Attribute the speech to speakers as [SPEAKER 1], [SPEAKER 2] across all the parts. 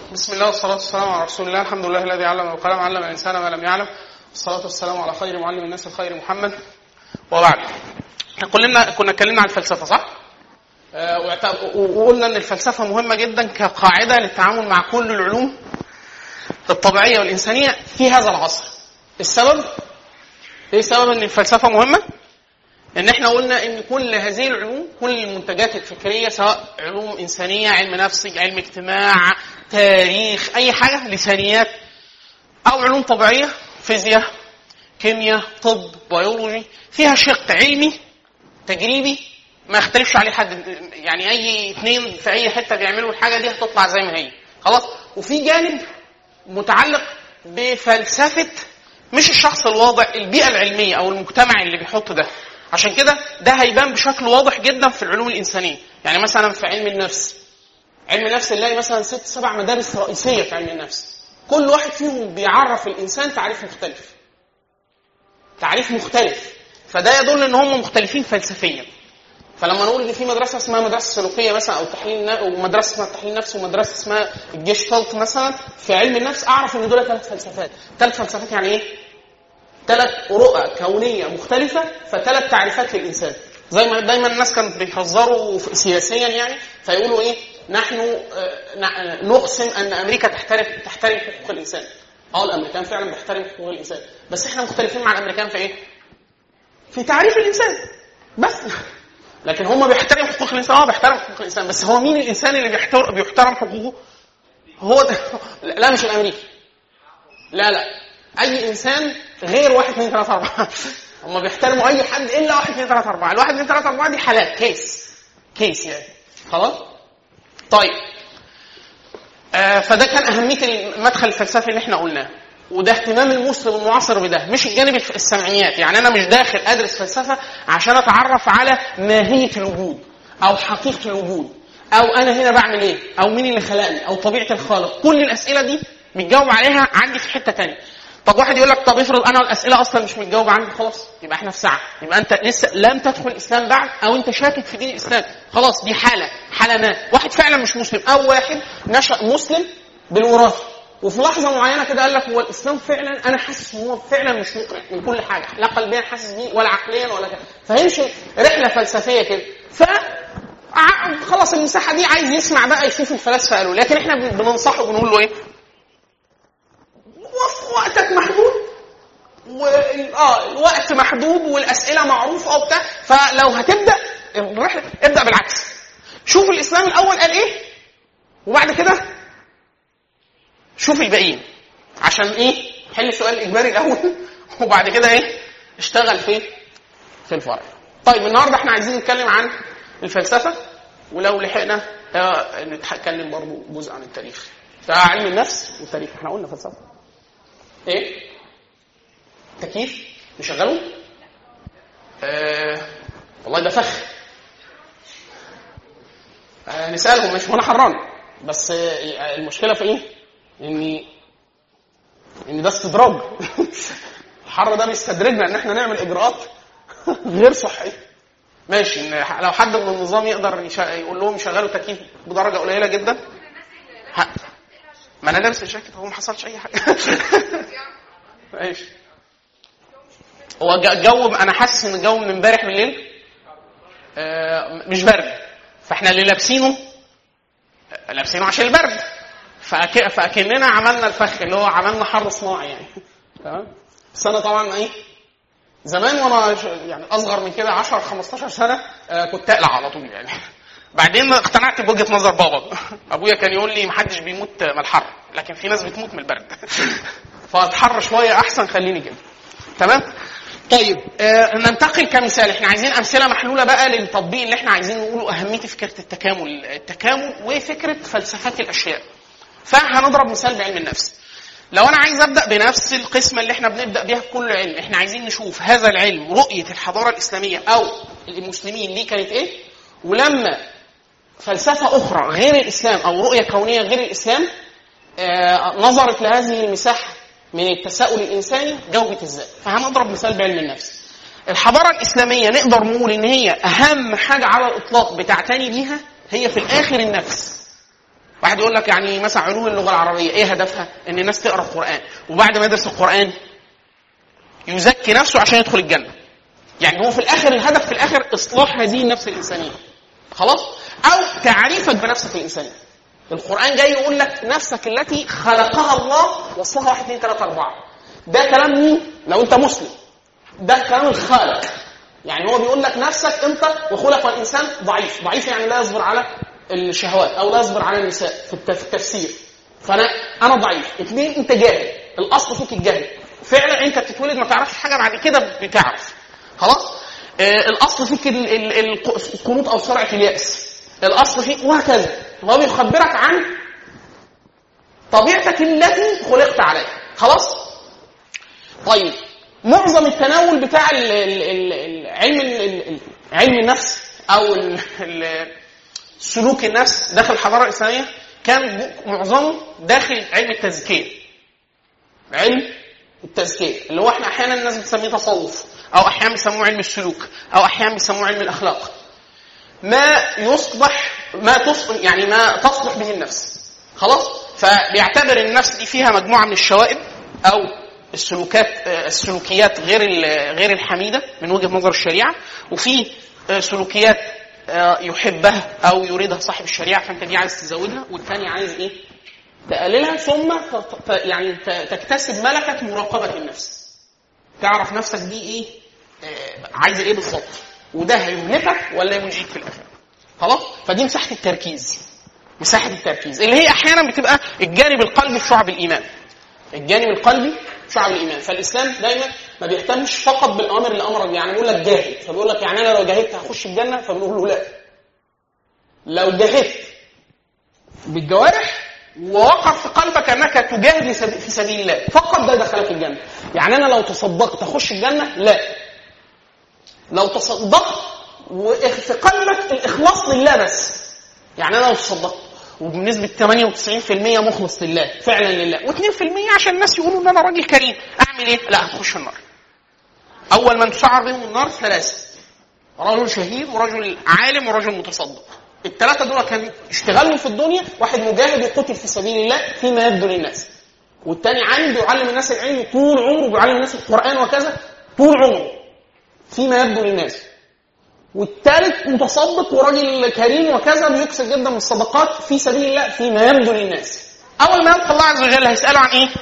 [SPEAKER 1] بسم الله والصلاة والسلام على رسول الله الحمد لله الذي علم القلم علم الإنسان ما لم يعلم والصلاة والسلام على خير معلم الناس الخير محمد وبعد احنا كلنا كنا اتكلمنا عن الفلسفة صح؟ آه، واعت- وقلنا ان الفلسفة مهمة جدا كقاعدة للتعامل مع كل العلوم الطبيعية والإنسانية في هذا العصر السبب ايه سبب ان الفلسفة مهمة؟ ان احنا قلنا ان كل هذه العلوم كل المنتجات الفكريه سواء علوم انسانيه علم نفس علم اجتماع تاريخ اي حاجه لسانيات او علوم طبيعيه فيزياء كيمياء طب بيولوجي فيها شق علمي تجريبي ما يختلفش عليه حد يعني اي اثنين في اي حته بيعملوا الحاجه دي هتطلع زي ما هي خلاص وفي جانب متعلق بفلسفه مش الشخص الواضع البيئه العلميه او المجتمع اللي بيحط ده عشان كده ده هيبان بشكل واضح جدا في العلوم الانسانيه يعني مثلا في علم النفس علم النفس نلاقي مثلا ست سبع مدارس رئيسيه في علم النفس كل واحد فيهم بيعرف الانسان تعريف مختلف تعريف مختلف فده يدل ان هم مختلفين فلسفيا فلما نقول ان في مدرسه اسمها مدرسه سلوكيه مثلا او تحليل نا- ومدرسه اسمها تحليل نفس ومدرسه اسمها الجيشتالت مثلا في علم النفس اعرف ان دول ثلاث فلسفات ثلاث فلسفات يعني ايه؟ ثلاث رؤى كونيه مختلفه فثلاث تعريفات للانسان زي ما دايما الناس كانت بيهزروا في- سياسيا يعني فيقولوا ايه نحن آه، ن- نقسم ان امريكا تحترم تحترم حقوق الانسان اه الامريكان فعلا بيحترموا حقوق الانسان بس احنا مختلفين مع الامريكان في ايه في تعريف الانسان بس لكن هم بيحترموا حقوق الانسان اه بيحترموا حقوق الانسان بس هو مين الانسان اللي بيحتر- بيحترم حقوقه هو ده لا مش الامريكي لا لا اي انسان غير واحد اثنين ثلاثة أربعة هم بيحترموا أي حد إلا واحد اثنين ثلاثة أربعة الواحد اثنين ثلاثة أربعة دي حالات كيس كيس يعني خلاص طيب آه فده كان أهمية المدخل الفلسفي اللي احنا قلناه وده اهتمام المسلم المعاصر بده مش الجانب الف- السمعيات يعني أنا مش داخل أدرس فلسفة عشان أتعرف على ماهية الوجود أو حقيقة الوجود أو أنا هنا بعمل إيه أو مين اللي خلقني أو طبيعة الخالق كل الأسئلة دي بتجاوب عليها عندي في حتة تانية طب واحد يقول لك طب افرض انا الاسئله اصلا مش متجاوبه عندي خلاص يبقى احنا في ساعه يبقى انت لسه لم تدخل الاسلام بعد او انت شاكك في دين الاسلام خلاص دي حاله حاله ما واحد فعلا مش مسلم او واحد نشا مسلم بالوراثه وفي لحظه معينه كده قال لك هو الاسلام فعلا انا حاسس ان هو فعلا مش مقنع من كل حاجه لا قلبيا حاسس بيه ولا عقليا ولا كده فيمشي رحله فلسفيه كده ف ع- خلاص المساحه دي عايز يسمع بقى يشوف الفلاسفه قالوا لكن احنا بن- بننصحه بنقول له ايه وف- وقتك محدود وال- اه الوقت محدود والاسئله معروفه وبتاع فلو هتبدا الرحله ابدا بالعكس شوف الاسلام الاول قال ايه وبعد كده شوف الباقيين عشان ايه حل السؤال الاجباري الاول وبعد كده ايه اشتغل في في الفرع طيب النهارده احنا عايزين نتكلم عن الفلسفه ولو لحقنا آه، نتكلم برضو جزء عن التاريخ ده علم النفس والتاريخ احنا قلنا فلسفه ايه تكييف نشغله آه والله ده فخ آه نسالهم مش وانا حران بس آه المشكله في ايه ان ان ده استدراج الحر ده بيستدرجنا ان احنا نعمل اجراءات غير صحيه ماشي إن لو حد من النظام يقدر يشا... يقول لهم يشغلوا تكييف بدرجه قليله جدا ه... ما انا لابس الجاكيت هو ما حصلش اي حاجه ماشي هو الج- الجو انا حاسس ان الجو من امبارح بالليل آه، مش برد فاحنا اللي لابسينه آه، لابسينه عشان البرد فأك... فاكننا عملنا الفخ اللي هو عملنا حر صناعي يعني تمام بس انا طبعا ايه زمان وانا ش- يعني اصغر من كده 10 15 سنه آه، كنت اقلع على طول يعني بعدين اقتنعت بوجهه نظر بابا ابويا كان يقول لي محدش بيموت من الحر لكن في ناس بتموت من البرد فاتحر شويه احسن خليني كده تمام طيب آه ننتقل كمثال احنا عايزين امثله محلوله بقى للتطبيق اللي احنا عايزين نقوله اهميه فكره التكامل التكامل وفكره فلسفات الاشياء فهنضرب مثال بعلم النفس لو انا عايز ابدا بنفس القسمه اللي احنا بنبدا بيها في كل علم احنا عايزين نشوف هذا العلم رؤيه الحضاره الاسلاميه او المسلمين ليه كانت ايه ولما فلسفه اخرى غير الاسلام او رؤيه كونيه غير الاسلام آه، نظرت لهذه المساحه من التساؤل الانساني جاوبت ازاي فهنضرب مثال بعلم النفس الحضاره الاسلاميه نقدر نقول ان هي اهم حاجه على الاطلاق بتعتني بيها هي في الاخر النفس واحد يقول لك يعني مثلا علوم اللغه العربيه ايه هدفها؟ ان الناس تقرا القران وبعد ما يدرس القران يزكي نفسه عشان يدخل الجنه. يعني هو في الاخر الهدف في الاخر اصلاح هذه النفس الانسانيه. خلاص؟ او تعريفك بنفسك الانسانيه. القران جاي يقول لك نفسك التي خلقها الله وصلها واحد اثنين ثلاثه اربعه. ده كلام مين؟ لو انت مسلم. ده كلام الخالق. يعني هو بيقول لك نفسك انت وخلق الانسان ضعيف، ضعيف يعني لا يصبر على الشهوات او لا يصبر على النساء في التفسير فانا انا ضعيف اثنين انت جاهل الاصل فيك الجهل فعلا انت بتتولد ما تعرفش حاجه بعد كده بتعرف خلاص آه الاصل فيك القنوط او سرعه الياس الاصل فيك وهكذا هو بيخبرك عن طبيعتك التي خلقت عليها خلاص طيب معظم التناول بتاع علم علم النفس او سلوك النفس داخل الحضاره الاسلاميه كان معظمه داخل علم التزكيه علم التزكيه اللي هو احنا احيانا الناس بتسميه تصوف او احيانا بيسموه علم السلوك او احيانا بيسموه علم الاخلاق ما يصبح ما تصبح يعني ما تصلح به النفس خلاص فبيعتبر النفس دي فيها مجموعه من الشوائب او السلوكات السلوكيات غير غير الحميده من وجهه نظر الشريعه وفي سلوكيات آه، يحبها او يريدها صاحب الشريعه فانت دي عايز تزودها والثاني عايز ايه؟ تقللها ثم يعني تكتسب ملكه مراقبه النفس. تعرف نفسك دي ايه؟ آه، عايزه ايه بالظبط؟ وده هيهلكك ولا ينجيك في الاخره. خلاص؟ فدي مساحه التركيز. مساحه التركيز اللي هي احيانا بتبقى الجانب القلبي في شعب الايمان. الجانب القلبي شعب الايمان فالاسلام دايما ما بيهتمش فقط بالامر اللي امر يعني بيقول لك جاهد فبيقول لك يعني انا لو جاهدت هخش الجنه فبنقول له لا لو جاهدت بالجوارح ووقع في قلبك انك تجاهد في سبيل الله فقط ده يدخلك الجنه يعني انا لو تصدقت اخش الجنه لا لو تصدقت وفي قلبك الاخلاص لله بس يعني انا لو تصدقت وبنسبه 98% مخلص لله فعلا لله و2% عشان الناس يقولوا ان انا راجل كريم اعمل ايه؟ لا هتخش النار. اول من تسعر بهم النار ثلاثه رجل شهيد ورجل عالم ورجل متصدق. الثلاثه دول كان اشتغلهم في الدنيا واحد مجاهد يقتل في سبيل الله فيما يبدو للناس. والتاني عالم بيعلم الناس العلم طول عمره بيعلم الناس القران وكذا طول عمره فيما يبدو للناس. والثالث متصدق وراجل كريم وكذا بيكسب جدا من الصدقات في سبيل الله فيما يبدو للناس. اول ما يلقى الله عز وجل هيساله عن ايه؟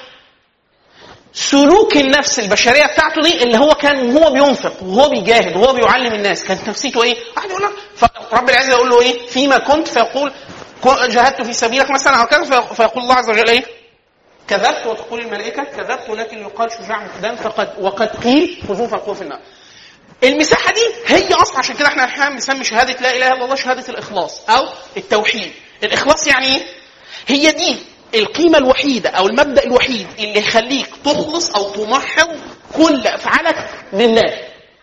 [SPEAKER 1] سلوك النفس البشريه بتاعته دي اللي هو كان هو بينفق وهو بيجاهد وهو بيعلم الناس كانت نفسيته ايه؟ واحد يقول لك فرب العزه يقول له ايه؟ فيما كنت فيقول جاهدت في سبيلك مثلا او كذا فيقول الله عز وجل ايه؟ كذبت وتقول الملائكه كذبت ولكن يقال شجاع مقدام فقد وقد قيل خذوه فالقوه في النار. المساحه دي هي اصلا عشان كده احنا احيانا بنسمي شهاده لا اله الا الله شهاده الاخلاص او التوحيد. الاخلاص يعني ايه؟ هي دي القيمة الوحيدة أو المبدأ الوحيد اللي يخليك تخلص أو تمحض كل أفعالك لله.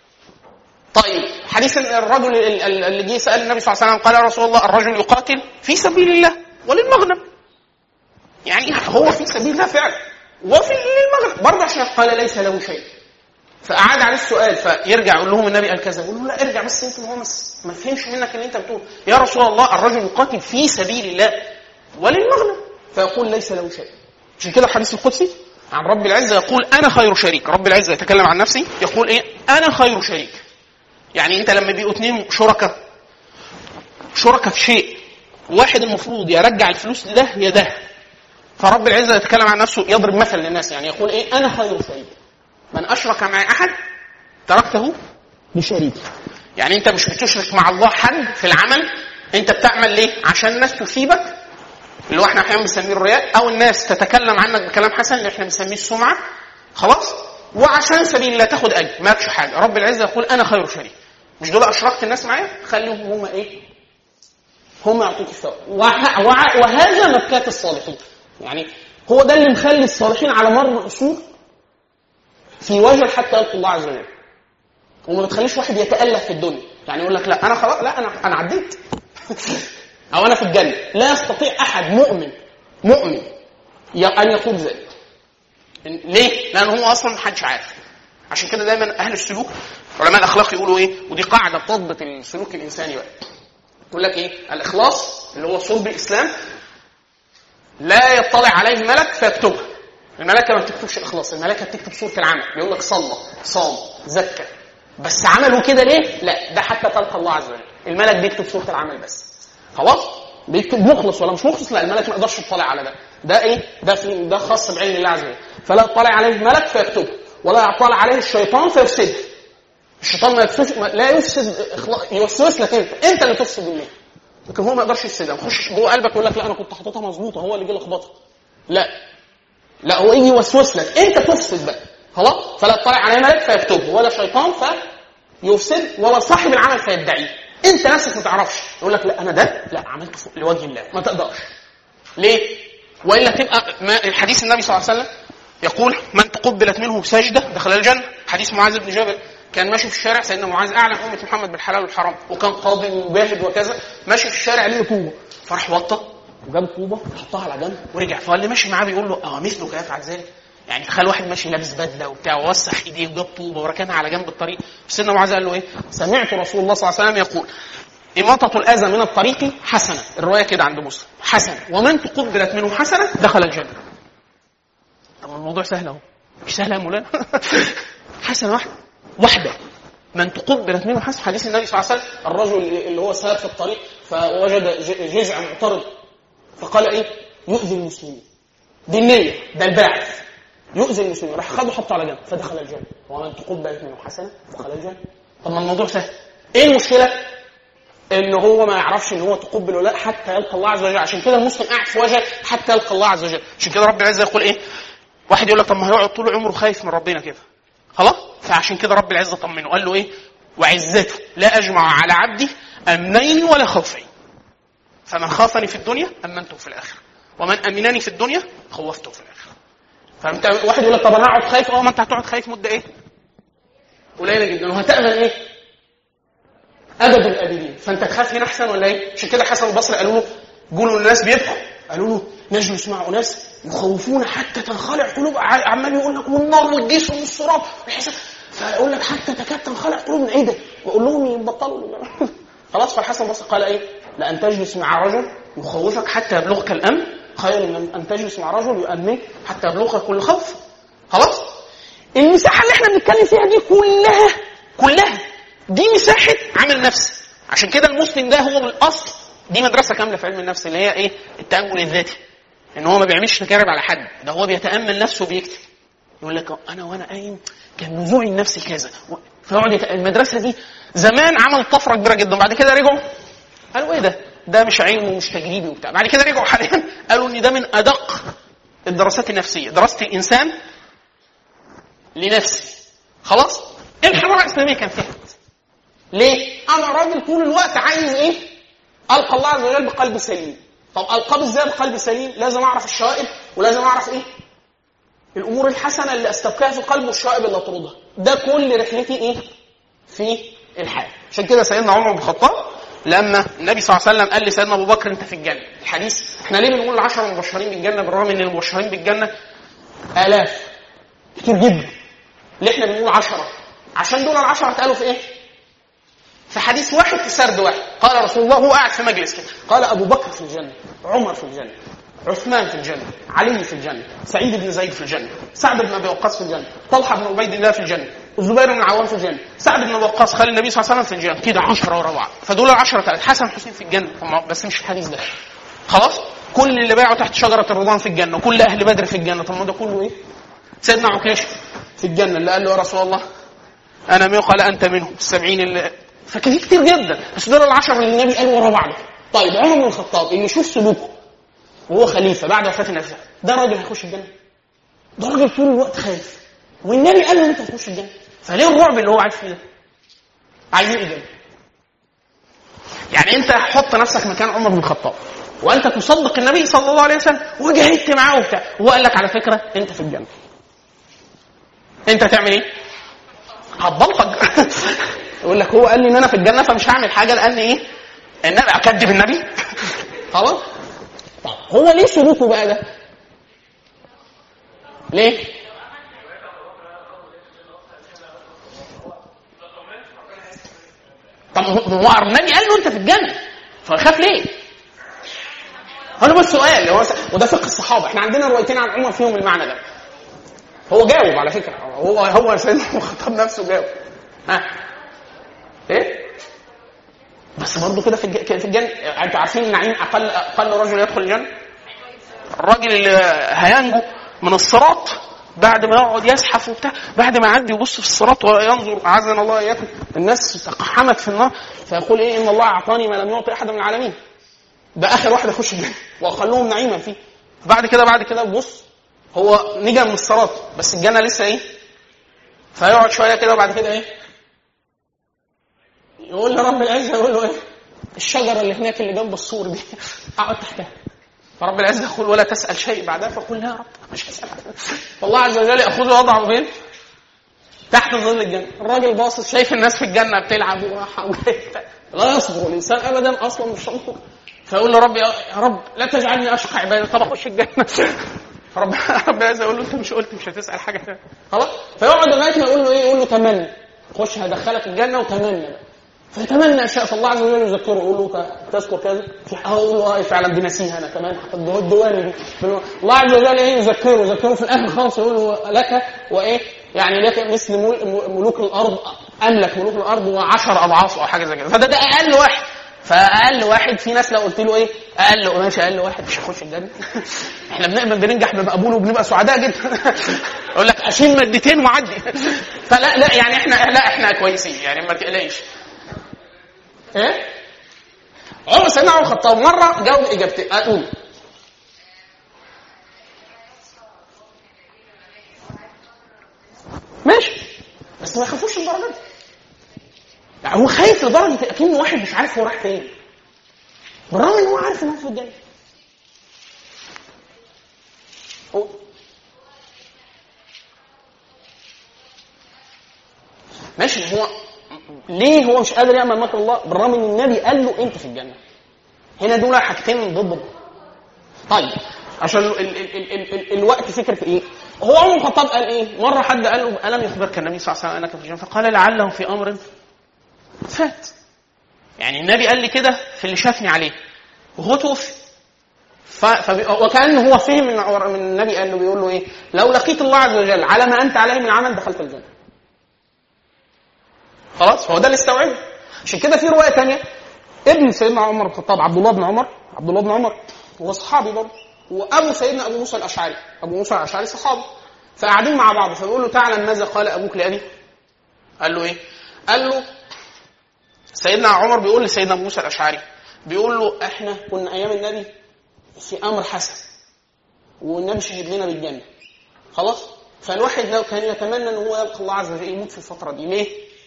[SPEAKER 1] طيب حديث الرجل اللي جه سأل النبي صلى الله عليه وسلم قال يا رسول الله الرجل يقاتل في سبيل الله وللمغنم. يعني هو في سبيل الله فعلا وفي للمغنم برضه عشان قال ليس له شيء. فأعاد عليه السؤال فيرجع يقول لهم النبي قال كذا يقول له لا ارجع بس يمكن هو ما فهمش منك اللي انت بتقول يا رسول الله الرجل يقاتل في سبيل الله وللمغنم فيقول ليس له شيء عشان كده الحديث القدسي عن رب العزة يقول أنا خير شريك رب العزة يتكلم عن نفسي يقول إيه أنا خير شريك يعني أنت لما بيبقوا اثنين شركاء شركاء في شيء واحد المفروض يرجع الفلوس لده يا ده فرب العزة يتكلم عن نفسه يضرب مثل للناس يعني يقول إيه أنا خير شريك من أشرك معي أحد تركته بشريك يعني أنت مش بتشرك مع الله حد في العمل أنت بتعمل ليه عشان الناس تسيبك اللي هو احنا احيانا بنسميه الرياء او الناس تتكلم عنك بكلام حسن اللي احنا بنسميه السمعه خلاص وعشان سبيل الله تاخد اجر مالكش حاجه رب العزه يقول انا خير شريك مش دول اشركت الناس معايا خليهم هم ايه هم يعطوك الثواب وهذا مكات الصالحين يعني هو ده اللي مخلي الصالحين على مر العصور في وجه حتى يلقوا الله عز وجل وما بتخليش واحد يتالف في الدنيا يعني يقول لك لا انا خلاص لا انا انا عديت او انا في الجنه لا يستطيع احد مؤمن مؤمن ان يقول ذلك ليه؟ لان هو اصلا محدش عارف عشان كده دايما اهل السلوك علماء الاخلاق يقولوا ايه؟ ودي قاعده بتضبط السلوك الانساني بقى يقول لك ايه؟ الاخلاص اللي هو صلب الاسلام لا يطلع عليه ملك فيكتبها الملائكه ما بتكتبش الاخلاص الملائكه بتكتب صوره العمل بيقول لك صلى صام زكى بس عملوا كده ليه؟ لا ده حتى تلقى الله عز وجل الملك بيكتب صوره العمل بس خلاص بيكتب مخلص ولا مش مخلص لا الملك ما يقدرش يطلع على ده ده ايه ده في ده خاص بعلم الله عز وجل فلا يطلع عليه ملك فيكتبه ولا يطلع عليه الشيطان فيفسده الشيطان ما يفسد لا يفسد يوسوس لك انت انت اللي تفسد النية لكن هو ما يقدرش يفسدها يخش جوه قلبك يقول لك لا انا كنت حاططها مظبوطه هو اللي جه لخبطها لا لا هو يجي يوسوس لك انت تفسد بقى خلاص فلا يطلع عليه ملك فيكتبه ولا شيطان فيفسد ولا صاحب العمل فيدعيه انت نفسك ما تعرفش يقول لك لا انا ده لا عملت فوق لوجه الله ما تقدرش ليه والا تبقى ما الحديث النبي صلى الله عليه وسلم يقول من تقبلت منه سجده دخل الجنه حديث معاذ بن جبل كان ماشي في الشارع سيدنا معاذ اعلم امه محمد بالحلال والحرام وكان قاضي ومجاهد وكذا ماشي في الشارع ليه طوبه فراح وطى وجاب طوبه وحطها على جنب ورجع فاللي ماشي معاه بيقول له اه مثلك يفعل ذلك يعني تخيل واحد ماشي لابس بدله وبتاع ووسخ ايديه وجاب طوبه وركنها على جنب الطريق سيدنا معاذ قال له ايه؟ سمعت رسول الله صلى الله عليه وسلم يقول إماطة الأذى من الطريق حسنة الرواية كده عند مسلم حسنة ومن تقبلت منه حسنة دخل الجنة طب الموضوع سهل أهو مش سهل يا مولانا حسنة واحدة واحدة من تقبلت منه حسنة حديث النبي صلى الله عليه وسلم الرجل اللي هو سار في الطريق فوجد جزع معترض فقال إيه يؤذي المسلمين دي النية ده الباعث يؤذي المسلمين راح خده حطه على جنب فدخل الجنة ومن تقبلت منه حسنة دخل الجنة طب ما الموضوع سهل ايه المشكلة؟ ان هو ما يعرفش ان هو تقبل ولا لا حتى يلقى الله عز وجل عشان كده المسلم قاعد في وجه حتى يلقى الله عز وجل عشان كده رب العزه يقول ايه واحد يقول لك طب ما هيقعد طول عمره خايف من ربنا كده خلاص فعشان كده رب العزه طمنه قال له ايه وعزته لا اجمع على عبدي امنين ولا خوفين فمن خافني في الدنيا امنته في الاخره ومن امنني في الدنيا خوفته في الاخره فانت واحد يقول لك طب انا اقعد خايف اه ما انت هتقعد خايف مده ايه قليله جدا وهتامن ايه ابد الابدين فانت تخاف هنا احسن ولا ايه؟ عشان كده حسن البصري قالوا له قولوا للناس بيبكوا قالوا له نجلس مع اناس يخوفون حتى تنخلع قلوب عمال يقول لك والنار والجسم والصراط والحساب فيقول لك حتى تكاد تنخلع قلوبنا ايه ده؟ واقول لهم يبطلوا خلاص فالحسن البصري قال ايه؟ لان تجلس مع رجل يخوفك حتى يبلغك الامن خير من ان تجلس مع رجل يؤمنك حتى يبلغك كل خوف خلاص؟ المساحه اللي احنا بنتكلم فيها دي كلها كلها دي مساحه عامل نفسي عشان كده المسلم ده هو من الاصل دي مدرسه كامله في علم النفس اللي هي ايه التامل الذاتي ان هو ما بيعملش تجارب على حد ده هو بيتامل نفسه وبيكتب يقول لك انا وانا قايم كان نزوعي النفسي كذا فيقعد يت... المدرسه دي زمان عمل طفره كبيره جدا بعد كده رجعوا قالوا ايه ده ده مش علم ومش تجريبي وبتاع بعد كده رجعوا حاليا قالوا ان ده من ادق الدراسات النفسيه دراسه الانسان لنفسه خلاص الحضاره الاسلاميه كان فيها ليه؟ انا راجل طول الوقت عايز ايه؟ القى الله عز وجل بقلب سليم. طب القاه ازاي بقلب سليم؟ لازم اعرف الشوائب ولازم اعرف ايه؟ الامور الحسنه اللي استبقيها في القلب والشوائب اللي اطردها. ده كل رحلتي ايه؟ في الحياه. عشان كده سيدنا عمر بن الخطاب لما النبي صلى الله عليه وسلم قال لسيدنا ابو بكر انت في الجنه. الحديث احنا ليه بنقول العشره المبشرين بالجنه بالرغم ان المبشرين بالجنه الاف كتير جدا. ليه احنا بنقول عشره؟ عشان دول العشره اتقالوا في ايه؟ في حديث واحد في سرد واحد قال رسول الله هو قاعد في مجلس كده قال ابو بكر في الجنه عمر في الجنه عثمان في الجنه علي في الجنه سعيد بن زيد في الجنه سعد بن ابي وقاص في الجنه طلحه بن عبيد الله في الجنه الزبير بن العوام في الجنه سعد بن ابي وقاص خال النبي صلى الله عليه وسلم في الجنه كده 10 ورا بعض فدول العشره ثلاث حسن حسين في الجنه بس مش في الحديث ده خلاص كل اللي باعوا تحت شجره الرضوان في الجنه وكل اهل بدر في الجنه طب ما ده كله ايه سيدنا عكاشه في الجنه اللي قال له يا رسول الله انا من قال انت منهم السبعين اللي فكان كتير جدا بس دول العشر اللي النبي قال ورا بعض طيب عمر بن الخطاب اللي يشوف سلوكه وهو خليفه بعد وفاه النبي ده راجل هيخش الجنه ده راجل طول الوقت خايف والنبي قال له انت هتخش الجنه فليه الرعب اللي هو عايش فيه ده؟ عايزين الجنه يعني انت حط نفسك مكان عمر بن الخطاب وانت تصدق النبي صلى الله عليه وسلم وجاهدت معاه وبتاع وهو قال لك على فكره انت في الجنه انت تعمل ايه؟ هتبلطج يقول لك هو قال لي ان انا في الجنه فمش هعمل حاجه لان ايه؟ النبي اكذب النبي خلاص؟ طب هو ليه سلوكه بقى ده؟ ليه؟ طب هو النبي قال له انت في الجنه فخاف ليه؟ هو بس سؤال هو وده فقه الصحابه احنا عندنا روايتين عن عمر فيهم المعنى ده هو جاوب على فكره هو هو سيدنا الخطاب نفسه جاوب ها ايه بس برضه كده في الج- في الجنه انتوا عارفين النعيم اقل اقل رجل يدخل الجنه الراجل اللي هينجو من الصراط بعد ما يقعد يزحف وبتاع بعد ما يعدي يبص في الصراط وينظر اعاذنا الله اياكم الناس تقحمت في النار فيقول ايه ان الله اعطاني ما لم يعطي احد من العالمين ده اخر واحد يخش الجنه واقلهم نعيما فيه بعد كده بعد كده بص هو نجا من الصراط بس الجنه لسه ايه فيقعد شويه كده وبعد كده ايه يقول لرب العزه يقول له ايه الشجره اللي هناك اللي جنب السور دي اقعد تحتها فرب العزه يقول ولا تسال شيء بعدها فقل لا يا رب مش هسال والله عز وجل ياخذه وضعه فين؟ تحت ظل الجنه الراجل باصص شايف الناس في الجنه بتلعب وراحه وجاية. لا يصبر الانسان ابدا اصلا مش شرطه فيقول له رب يا رب لا تجعلني اشقى عبادك طب اخش الجنه رب رب العزه يقول له انت مش قلت مش هتسال حاجه تانية. خلاص فيقعد لغايه ما يقول له ايه يقول له تمنى خش هدخلك الجنه وتمنى بقى فيتمنى اشياء فالله عز وجل يذكره يقول له ت- تذكر كذا في اه يقول له اه فعلا دي نسيها انا كمان الدو- الدواني دي الله عز وجل ايه يذكره يذكره في الاخر خالص يقول له لك وايه يعني لك مثل مل- م- ملوك الارض املك ملوك الارض وعشر اضعاف او حاجه زي كده فده ده اقل واحد فاقل واحد في ناس لو قلت له ايه اقل ماشي اقل واحد مش هيخش الجنه احنا بنقبل بننجح بمقبول وبنبقى سعداء جدا يقول لك اشيل مادتين وعدي فلا لا يعني احنا لا احنا كويسين يعني ما تقلقش ايه؟ عمر سيدنا عمر الخطاب مره جاوب اجابتين اقول ماشي بس ما يخافوش الدرجه دي يعني هو خايف لدرجه اكنه واحد مش عارف هو رايح فين بالرغم ان هو عارف ان هو في الجنه هو ماشي هو ليه هو مش قادر يعمل مكر الله بالرغم ان النبي قال له انت في الجنه هنا دول حاجتين ضد بعض طيب عشان ال ال ال ال ال الوقت فكر في ايه هو عمر الخطاب قال ايه مره حد قال له الم يخبرك النبي صلى الله عليه وسلم انك في الجنه فقال لعله في امر فات يعني النبي قال لي كده في اللي شافني عليه وهو توفي ف... فب... وكان هو فهم من من النبي قال له بيقول له ايه لو لقيت الله عز وجل على ما انت عليه من عمل دخلت الجنه خلاص هو ده اللي استوعبه عشان كده في روايه ثانيه ابن سيدنا عمر بن الخطاب عبد الله بن عمر عبد الله بن عمر هو صحابي برضه وابو سيدنا ابو موسى الاشعري ابو موسى الاشعري صحابي فقاعدين مع بعض فبيقول له تعلم ماذا قال ابوك لابي قال له ايه قال له سيدنا عمر بيقول لسيدنا ابو موسى الاشعري بيقول له احنا كنا ايام النبي في امر حسن والنبي شهد لنا بالجنه خلاص فالواحد لو كان يتمنى ان هو يلقى الله عز وجل يموت في الفتره دي ليه؟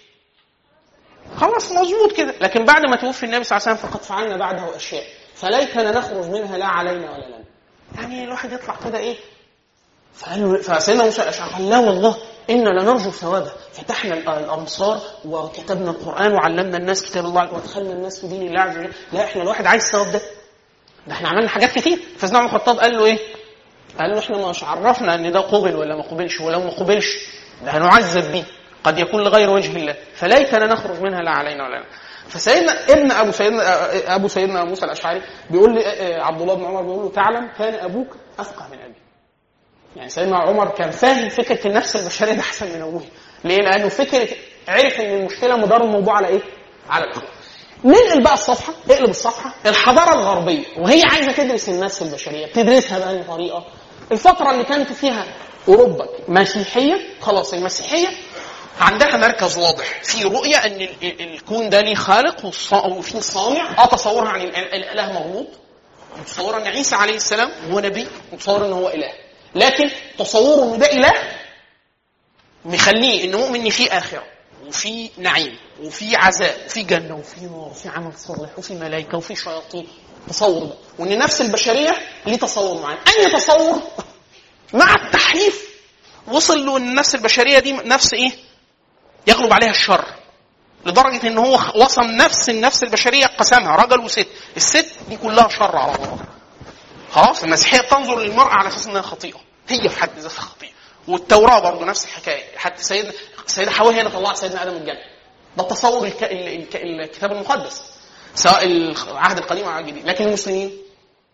[SPEAKER 1] خلاص مظبوط كده لكن بعد ما توفي النبي صلى الله عليه وسلم فقد فعلنا بعده اشياء فليتنا نخرج منها لا علينا ولا لنا يعني الواحد يطلع كده ايه فقال له فسيدنا موسى الاشعري قال لا والله انا لنرجو ثوابه فتحنا الامصار وكتبنا القران وعلمنا الناس كتاب الله وادخلنا الناس في دين الله عز وجل لا احنا الواحد عايز ثواب ده ده احنا عملنا حاجات كتير فسيدنا عمر الخطاب قال له ايه؟ قال له احنا مش عرفنا ان ده قبل ولا ما قبلش ولو ما قبلش ده هنعذب بيه قد يكون لغير وجه الله فليتنا نخرج منها لا علينا ولا لنا فسيدنا ابن ابو سيدنا ابو سيدنا موسى الاشعري بيقول لي عبد الله بن عمر بيقول له تعلم كان ابوك افقه من ابي يعني سيدنا عمر كان فاهم فكره النفس البشريه ده احسن من ابوه ليه؟ لانه فكره عرف ان المشكله مدار الموضوع على ايه؟ على الاخلاق ننقل بقى الصفحه اقلب الصفحه الحضاره الغربيه وهي عايزه تدرس النفس البشريه بتدرسها بأي طريقه الفتره اللي كانت فيها اوروبا مسيحيه خلاص المسيحيه عندها مركز واضح في رؤيه ان ال- ال- الكون ده ليه خالق والص- وفي صانع اه تصورها عن ال- ال- الاله مغلوط متصور ان عيسى عليه السلام هو نبي متصور ان هو اله لكن تصوره ان ده اله مخليه انه مؤمن ان في اخره وفي نعيم وفي عذاب وفي جنه وفي نار وفي عمل صالح وفي ملائكه وفي شياطين تصور ده وان نفس البشريه ليه تصور معين اي تصور مع التحريف وصل له ان النفس البشريه دي نفس ايه يغلب عليها الشر لدرجه ان هو وصم نفس النفس البشريه قسمها رجل وست الست دي كلها شر على بعضها خلاص المسيحيه تنظر للمراه على اساس انها خطيئه هي في حد ذاتها خطيئه والتوراه برضه نفس الحكايه حتى سيدنا سيدنا حواء هي اللي طلعت سيدنا ادم من الجنه ده تصور الك... ال... الك... الكتاب المقدس سواء العهد القديم او العهد الجديد لكن المسلمين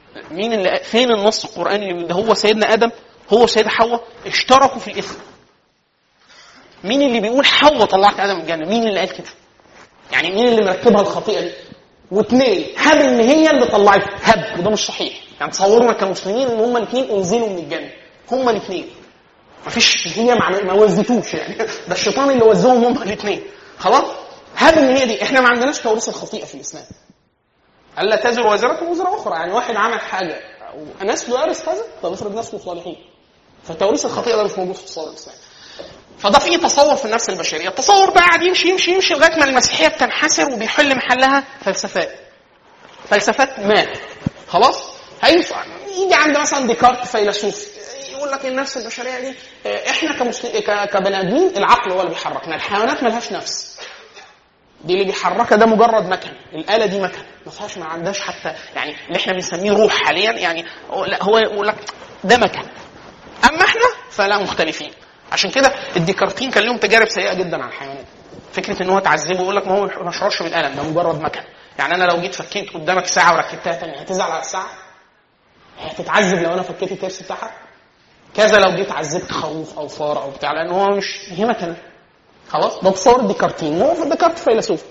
[SPEAKER 1] مين اللي فين النص القراني اللي ده هو سيدنا ادم هو سيدة حواء اشتركوا في الاثم مين اللي بيقول حواء طلعت ادم من الجنه مين اللي قال كده يعني مين اللي مرتبها الخطيئه دي واثنين هب ان هي اللي طلعتها هب وده مش صحيح يعني تصورنا كمسلمين ان هما الاثنين انزلوا من الجنه هما الاثنين مفيش هي ما ما وزتوش يعني ده الشيطان اللي وزهم هما الاثنين خلاص هب ان هي دي احنا ما عندناش توريث الخطيئه في الاسلام الا تزر وزرة وزر اخرى يعني واحد عمل حاجه ناس يورث كذا طب افرض ناس صالحين فتوريث الخطيئه ده مش موجود في التصور الاسلامي فده فيه تصور في النفس البشريه التصور ده قاعد يمشي يمشي يمشي لغايه ما المسيحيه بتنحسر وبيحل محلها فلسفات فلسفات ما خلاص هينفع يجي عند مثلا ديكارت فيلسوف يقول لك النفس البشريه دي آه، احنا كمسلم ك- كبني ادمين العقل هو اللي بيحركنا الحيوانات ملهاش نفس دي اللي بيحركها ده مجرد مكن الاله دي مكن ما فيهاش ما عندهاش حتى يعني اللي احنا بنسميه روح حاليا يعني هو- لا هو يقول لك ده مكن اما احنا فلا مختلفين عشان كده الديكارتين كان لهم تجارب سيئه جدا على الحيوانات فكره ان هو تعذبه يقول لك ما هو ما شعرش بالالم ده مجرد مكن يعني انا لو جيت فكيت قدامك ساعه وركبتها تاني هتزعل على الساعه هتتعذب لو انا فكيت الترس بتاعها كذا لو جيت عذبت خروف او فار او بتاع لان هو مش هي مكنه خلاص ده تصور ديكارتين هو في ديكارت فيلسوف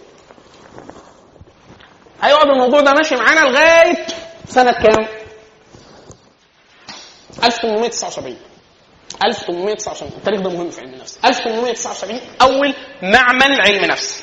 [SPEAKER 1] هيقعد الموضوع ده ماشي معانا لغايه سنه كام؟ 1879 1879 التاريخ ده مهم في علم النفس 1879 اول معمل علم نفس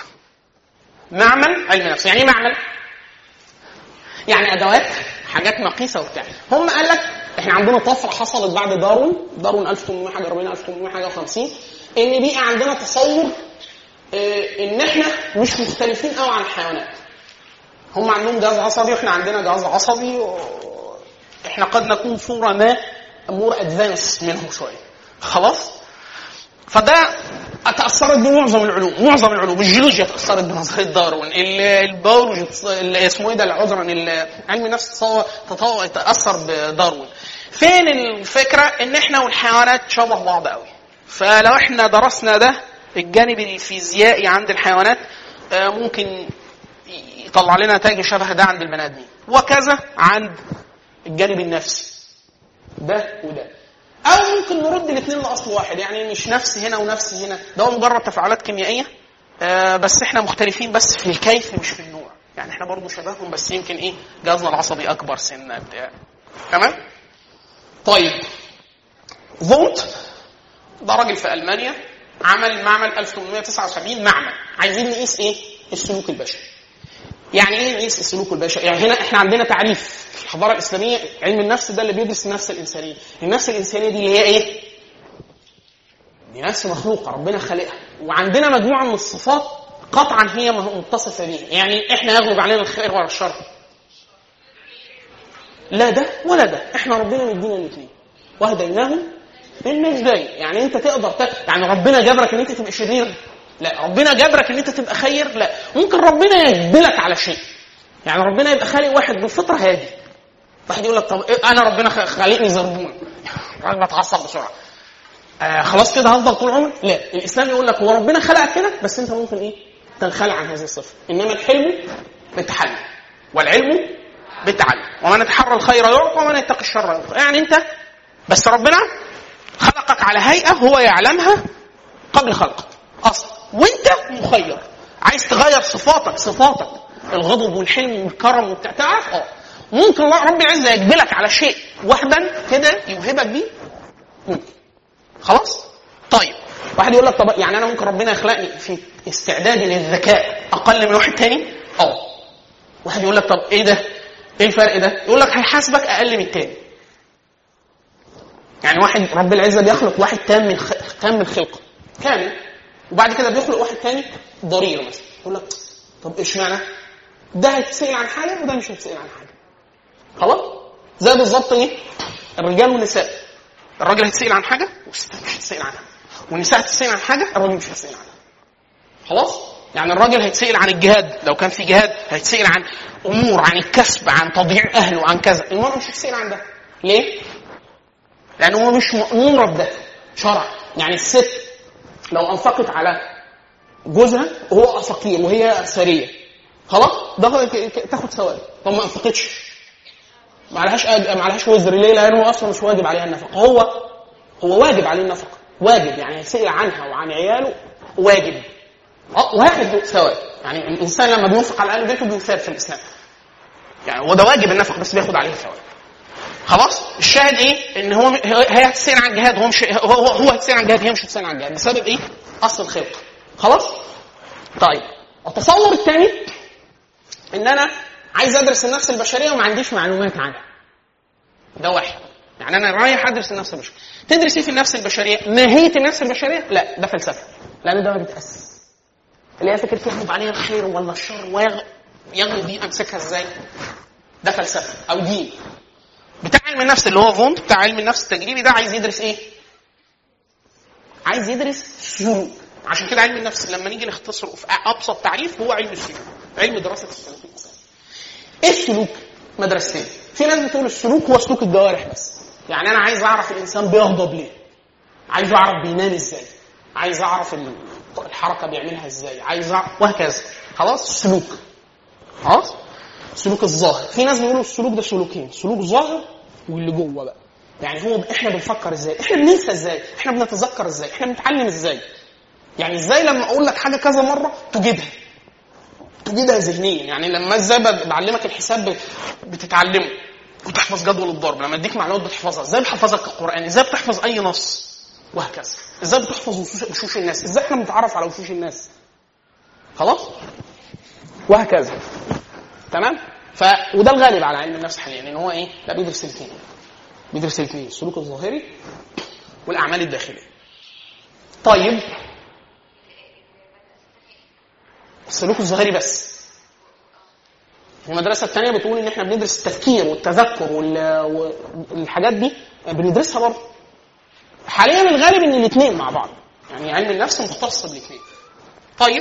[SPEAKER 1] معمل علم نفس يعني ايه معمل؟ يعني ادوات حاجات مقيسه وبتاع هم قال لك احنا عندنا طفره حصلت بعد داروين داروين 1840 1850 ان بقى عندنا تصور اه ان احنا مش مختلفين قوي عن الحيوانات هم عندهم جهاز عصبي واحنا عندنا جهاز عصبي و... احنا قد نكون صوره ما مور ادفانس منهم شويه خلاص فده تاثرت بيه معظم العلوم معظم العلوم الجيولوجيا تاثرت بنظريه داروين ال- البيولوجي تص- ال- اسمه ايه ده عذرا ال- علم النفس تصور تطور تاثر بداروين فين الفكره ان احنا والحيوانات شبه بعض قوي فلو احنا درسنا ده الجانب الفيزيائي عند الحيوانات آه، ممكن يطلع لنا نتائج شبه ده عند البني ادمين وكذا عند الجانب النفسي ده وده او ممكن نرد الاثنين لاصل واحد يعني مش نفس هنا ونفس هنا ده هو مجرد تفاعلات كيميائيه آه بس احنا مختلفين بس في الكيف مش في النوع يعني احنا برضو شبههم بس يمكن ايه جهازنا العصبي اكبر سنه بتاع تمام طيب فولت ده راجل في المانيا عمل معمل 1879 معمل عايزين نقيس ايه السلوك البشري يعني ايه نقيس السلوك البشري؟ يعني هنا احنا عندنا تعريف في الحضاره الاسلاميه علم النفس ده اللي بيدرس النفس الانسانيه، النفس الانسانيه دي اللي هي ايه؟ دي نفس مخلوقه ربنا خالقها وعندنا مجموعه من الصفات قطعا هي متصفه بيها، يعني احنا يغلب علينا الخير ولا الشر؟ لا ده ولا ده، احنا ربنا مدينا الاثنين وهديناهم النجدين، يعني انت تقدر ت... يعني ربنا جبرك ان انت تبقى شرير لا ربنا جبرك ان انت تبقى خير لا ممكن ربنا يجبلك على شيء يعني ربنا يبقى خالق واحد بالفطره هادي واحد يقول لك طب إيه انا ربنا خ- خالقني زربون انا بتعصب بسرعه آه خلاص كده هفضل طول عمري لا الاسلام يقول لك هو ربنا خلقك كده بس انت ممكن ايه تنخلع عن هذه الصفه انما الحلم بالتحلي والعلم بالتعلم ومن يتحرى الخير يعطى ومن يتقي الشر يعطى يعني انت بس ربنا خلقك على هيئه هو يعلمها قبل خلقك اصلا وانت مخير عايز تغير صفاتك صفاتك الغضب والحلم والكرم وبتاع تعرف اه ممكن الله رب العزه يجبلك على شيء وحدا كده يوهبك بيه ممكن خلاص طيب واحد يقول لك طب يعني انا ممكن ربنا يخلقني في استعدادي للذكاء اقل من واحد تاني اه واحد يقول لك طب ايه ده ايه الفرق ده يقول لك هيحاسبك اقل من التاني يعني واحد رب العزه بيخلق واحد تام من خ... تام الخلقه كامل وبعد كده بيخلق واحد تاني ضرير مثلا يقول لك طب ايش معنى؟ ده هيتسال عن حاجه وده مش هيتسال عن حاجه خلاص؟ زي بالظبط ايه؟ الرجال والنساء الراجل هيتسال عن حاجه والستات مش هتسال عنها والنساء هتتسال عن حاجه الراجل مش هيتسال عنها خلاص؟ يعني الراجل هيتسال عن الجهاد لو كان في جهاد هيتسال عن امور عن الكسب عن تضييع اهله عن كذا المراه مش هتتسال عن ده ليه؟ لان هو مش مأمور بده شرع يعني الست لو انفقت على جوزها وهو فقير وهي سريه خلاص ده هو ك- ك- تاخد ثواب طب ما انفقتش ما عليهاش أج... ما عليهاش وزر ليه؟ لان هو اصلا مش واجب عليها النفقه هو هو واجب عليه النفقه واجب يعني يسال عنها وعن عياله واجب اه واحد ثواب يعني الانسان لما بينفق على اهل بيته بيثاب في الاسلام يعني هو ده واجب النفقه بس بياخد عليه ثواب خلاص الشاهد ايه ان هو هي هتسال عن الجهاد هو مش هو هو, هو هتسال عن الجهاد هي مش هتسال عن الجهاد بسبب ايه اصل الخلق خلاص طيب التصور الثاني ان انا عايز ادرس النفس البشريه وما عنديش معلومات عنها ده واحد يعني انا رايح ادرس النفس البشريه تدرس ايه في النفس البشريه ماهيه النفس البشريه لا ده فلسفه لان ده ما بيتاسس اللي هي فكره يحب عليها الخير ولا الشر ويغلو دي امسكها ازاي ده فلسفه او دين بتاع علم النفس اللي هو فونت بتاع علم النفس التجريبي ده عايز يدرس ايه عايز يدرس سلوك عشان كده علم النفس لما نيجي نختصره في ابسط تعريف هو علم السلوك علم دراسه السلوك الانساني ايه السلوك مدرستين في ناس بتقول السلوك هو سلوك الجوارح بس يعني انا عايز اعرف الانسان بيغضب ليه عايز اعرف بينام ازاي عايز اعرف الحركه بيعملها ازاي عايز اعرف وهكذا خلاص سلوك خلاص سلوك الظاهر في ناس بيقولوا السلوك ده سلوكين سلوك ظاهر واللي جوه بقى يعني هو احنا بنفكر ازاي احنا بننسى ازاي احنا بنتذكر ازاي احنا بنتعلم ازاي يعني ازاي لما اقول لك حاجه كذا مره تجدها تجدها ذهنيا يعني لما ازاي بعلمك الحساب بتتعلمه وتحفظ جدول الضرب لما اديك معلومات بتحفظها ازاي بحفظك القران ازاي بتحفظ اي نص وهكذا ازاي بتحفظ وشوش الناس ازاي احنا بنتعرف على وشوش الناس خلاص وهكذا تمام ف وده الغالب على علم النفس حاليا ان هو ايه لا بيدرس الاثنين بيدرس الاثنين السلوك الظاهري والاعمال الداخليه طيب السلوك الظاهري بس المدرسة الثانية بتقول إن إحنا بندرس التفكير والتذكر والحاجات دي بندرسها برضه. حاليا الغالب إن الاثنين مع بعض. يعني علم النفس مختص بالاثنين. طيب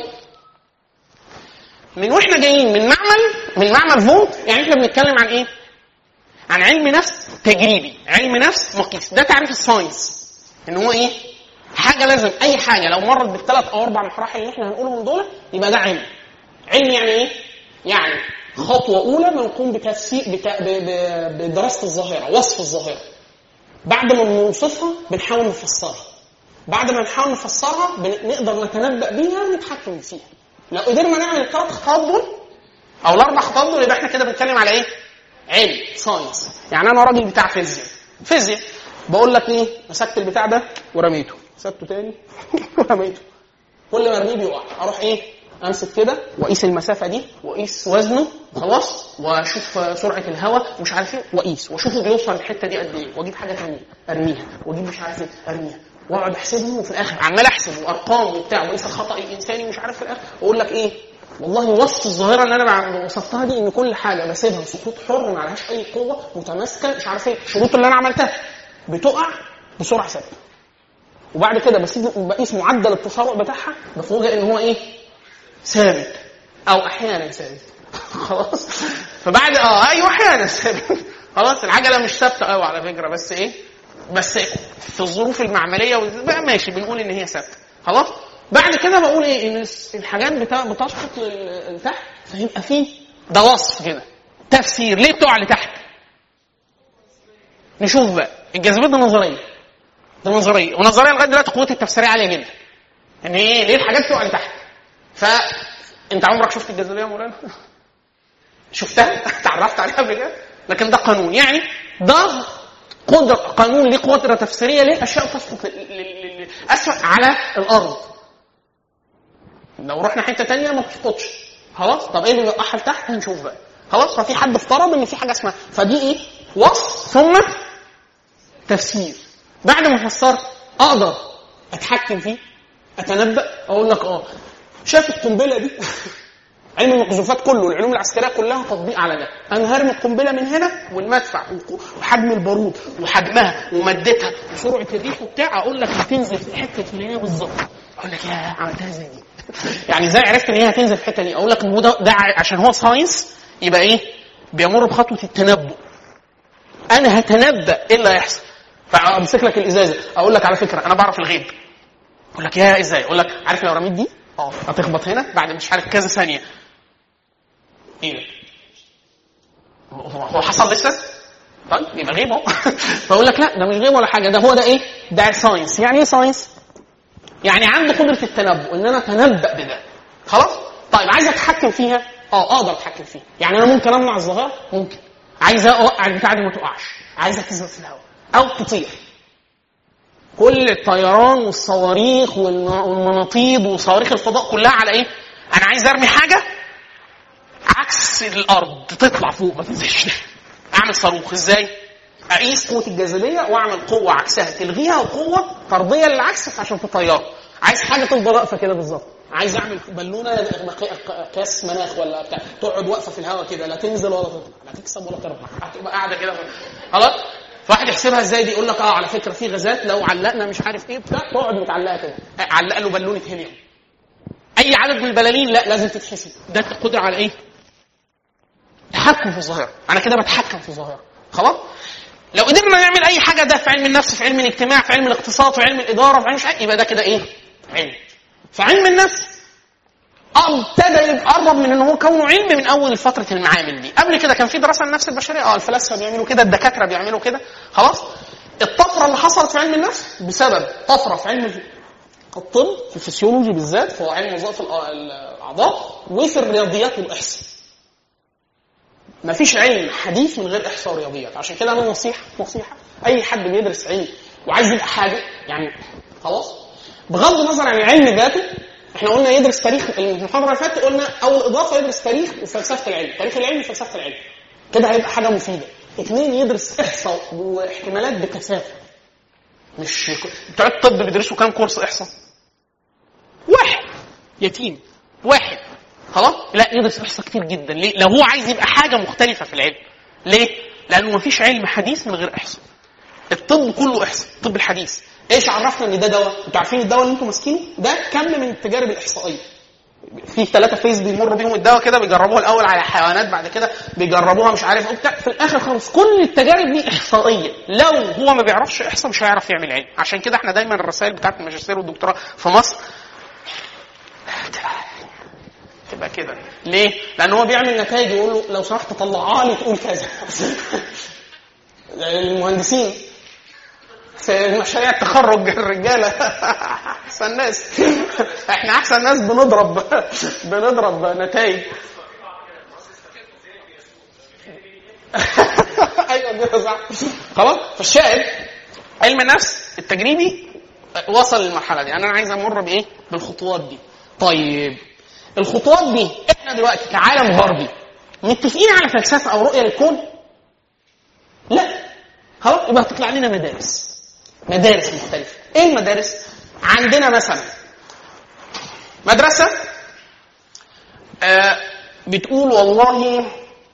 [SPEAKER 1] من واحنا جايين من معمل من معمل فولت يعني احنا بنتكلم عن ايه؟ عن علم نفس تجريبي، علم نفس مقيس، ده تعريف الساينس. ان هو ايه؟ حاجه لازم اي حاجه لو مرت بالثلاث او اربع مراحل اللي احنا هنقولهم دول يبقى ده علم. علم يعني ايه؟ يعني خطوه اولى بنقوم بتفسير بتا... ب... ب... بدراسه الظاهره، وصف الظاهره. بعد ما بنوصفها بنحاول نفسرها. بعد ما نحاول نفسرها بنقدر نتنبأ بيها ونتحكم فيها. لو قدرنا نعمل الثلاث خطوات دول او الاربع خطوات دول يبقى احنا كده بنتكلم على ايه؟ علم ساينس يعني انا راجل بتاع فيزياء فيزياء بقول لك ايه مسكت البتاع ده ورميته مسكته تاني ورميته كل ما ارميه بيقع اروح ايه امسك كده واقيس المسافه دي واقيس وزنه خلاص واشوف سرعه الهواء ومش عارف ايه واقيس واشوفه بيوصل الحته دي قد ايه واجيب حاجه ثانيه ارميها واجيب مش عارف ايه ارميها واقعد احسبهم وفي الاخر عمال احسب وارقام وبتاع واقيس الخطا الانساني ومش عارف في الاخر واقول لك ايه والله وصف الظاهره اللي انا وصفتها دي ان كل حاجه بسيبها سقوط حر ما عليهاش اي قوه متماسكه مش عارف ايه الشروط اللي انا عملتها بتقع بسرعه ثابته وبعد كده بسيب بقيس معدل التسارع بتاعها بفوجئ ان هو ايه ثابت او احيانا ثابت خلاص فبعد اه ايوه احيانا ثابت خلاص العجله مش ثابته قوي على فكره بس ايه بس في الظروف المعمليه بقى ماشي بنقول ان هي ثابته خلاص بعد كده بقول ايه ان الحاجات بتسقط لتحت فيبقى فيه ده وصف كده تفسير ليه بتقع لتحت نشوف بقى الجاذبيه دي نظريه ده نظريه ونظريه لغايه دلوقتي قوتها التفسيريه عاليه جدا يعني ايه ليه الحاجات بتقع لتحت فانت عمرك شفت الجاذبيه يا مولانا شفتها تعرفت عليها قبل كده لكن ده قانون يعني ده قدرة قانون ليه قدرة تفسيرية ليه أشياء تسقط أسفل على الأرض لو رحنا حتة تانية ما بتسقطش خلاص طب ايه اللي بيوقعها لتحت هنشوف بقى خلاص ففي حد افترض ان في حاجه اسمها فدي ايه وصف ثم تفسير بعد ما فسرت اقدر اتحكم فيه اتنبأ اقول لك اه شايف القنبله دي علم المقذوفات كله العلوم العسكريه كلها تطبيق على ده انا هرمي القنبله من هنا والمدفع وحجم البارود وحجمها ومادتها وسرعه الريح وبتاع اقول لك هتنزل في الحته الفلانيه بالظبط اقول لك يا عملتها ازاي دي يعني ازاي عرفت ان هي هتنزل في الحته دي اقول لك ان هو ده, ده عشان هو ساينس يبقى ايه بيمر بخطوه التنبؤ انا هتنبأ ايه اللي هيحصل فامسك لك الازازه اقول لك على فكره انا بعرف الغيب اقول لك يا ازاي اقول لك عارف لو رميت دي اه هتخبط هنا بعد مش عارف كذا ثانيه ايه هو حصل لسه طيب يبقى غيب اهو فاقول لك لا ده مش غيب ولا حاجه ده هو ده ايه؟ ده ساينس يعني ايه ساينس؟ يعني عندي قدره التنبؤ ان انا اتنبأ بده خلاص؟ طيب عايز اتحكم فيها؟ اه اقدر اتحكم فيها يعني انا ممكن امنع الظاهره؟ ممكن عايز اوقع البتاعه دي ما تقعش عايزها تثبت في الهواء او تطير كل الطيران والصواريخ والم- والمناطيد وصواريخ الفضاء كلها على ايه؟ انا عايز ارمي حاجه عكس الارض تطلع فوق ما تنزلش اعمل صاروخ ازاي؟ اقيس قوه الجاذبيه واعمل قوه عكسها تلغيها وقوه طرديه للعكس عشان تطيره عايز حاجه تفضل واقفه كده بالظبط عايز اعمل بالونه مق- كاس مناخ ولا بتاع تقعد واقفه في الهواء كده لا تنزل ولا تطلع لا تكسب ولا تربح هتبقى قاعده كده خلاص فواحد يحسبها ازاي دي يقول لك اه على فكره في غازات لو علقنا مش عارف ايه بتاع تقعد متعلقه كده علق له بالونه هيليوم اي عدد من البلالين لا لازم تتحسب ده القدره على ايه؟ تحكم في الظاهره انا كده بتحكم في الظاهره خلاص لو قدرنا نعمل اي حاجه ده في علم النفس في علم الاجتماع في علم الاقتصاد في علم الاداره في علم مش عارف، يبقى ده كده ايه علم فعلم النفس ابتدى يبقى قرب من ان هو كونه علم من اول فتره المعامل دي قبل كده كان في دراسه النفس البشريه اه الفلاسفه بيعملوا كده الدكاتره بيعملوا كده خلاص الطفره اللي حصلت في علم النفس بسبب طفره في علم الطب في الفسيولوجي بالذات في علم وظائف الأ- الاعضاء وفي الرياضيات والاحصاء ما فيش علم حديث من غير احصاء ورياضيات عشان كده انا نصيحه نصيحه اي حد بيدرس علم وعايز يبقى حاجه يعني خلاص بغض النظر عن العلم ذاته احنا قلنا يدرس تاريخ المحاضره اللي فاتت قلنا اول اضافه يدرس تاريخ وفلسفه العلم تاريخ العلم وفلسفه العلم كده هيبقى حاجه مفيده اثنين يدرس احصاء واحتمالات بكثافه مش بتوع الطب بيدرسوا كام كورس احصاء واحد يتيم واحد خلاص لا يدرس احصاء كتير جدا ليه لو هو عايز يبقى حاجه مختلفه في العلم ليه لانه مفيش علم حديث من غير احصاء الطب كله احصاء الطب الحديث ايش عرفنا ان ده دواء انتوا عارفين الدواء اللي انتم ماسكينه ده كم من التجارب الاحصائيه في ثلاثة فيز بيمر بيهم الدواء كده بيجربوها الاول على حيوانات بعد كده بيجربوها مش عارف ايه بتاع في الاخر خالص كل التجارب دي احصائيه لو هو ما بيعرفش احصاء مش هيعرف يعمل علم عشان كده احنا دايما الرسائل بتاعت الماجستير والدكتوراه في مصر تبقى كده ليه؟ لان هو بيعمل نتائج يقول له لو سمحت طلعها لي تقول كذا المهندسين في مشاريع التخرج الرجاله احسن ناس احنا احسن ناس بنضرب بنضرب نتائج ايوه كده صح خلاص فالشاهد علم النفس التجريبي وصل للمرحله دي انا عايز امر بايه بالخطوات دي طيب الخطوات دي احنا دلوقتي كعالم غربي متفقين على فلسفه او رؤيه للكون لا خلاص يبقى هتطلع لنا مدارس مدارس مختلفه ايه المدارس عندنا مثلا مدرسه آه بتقول والله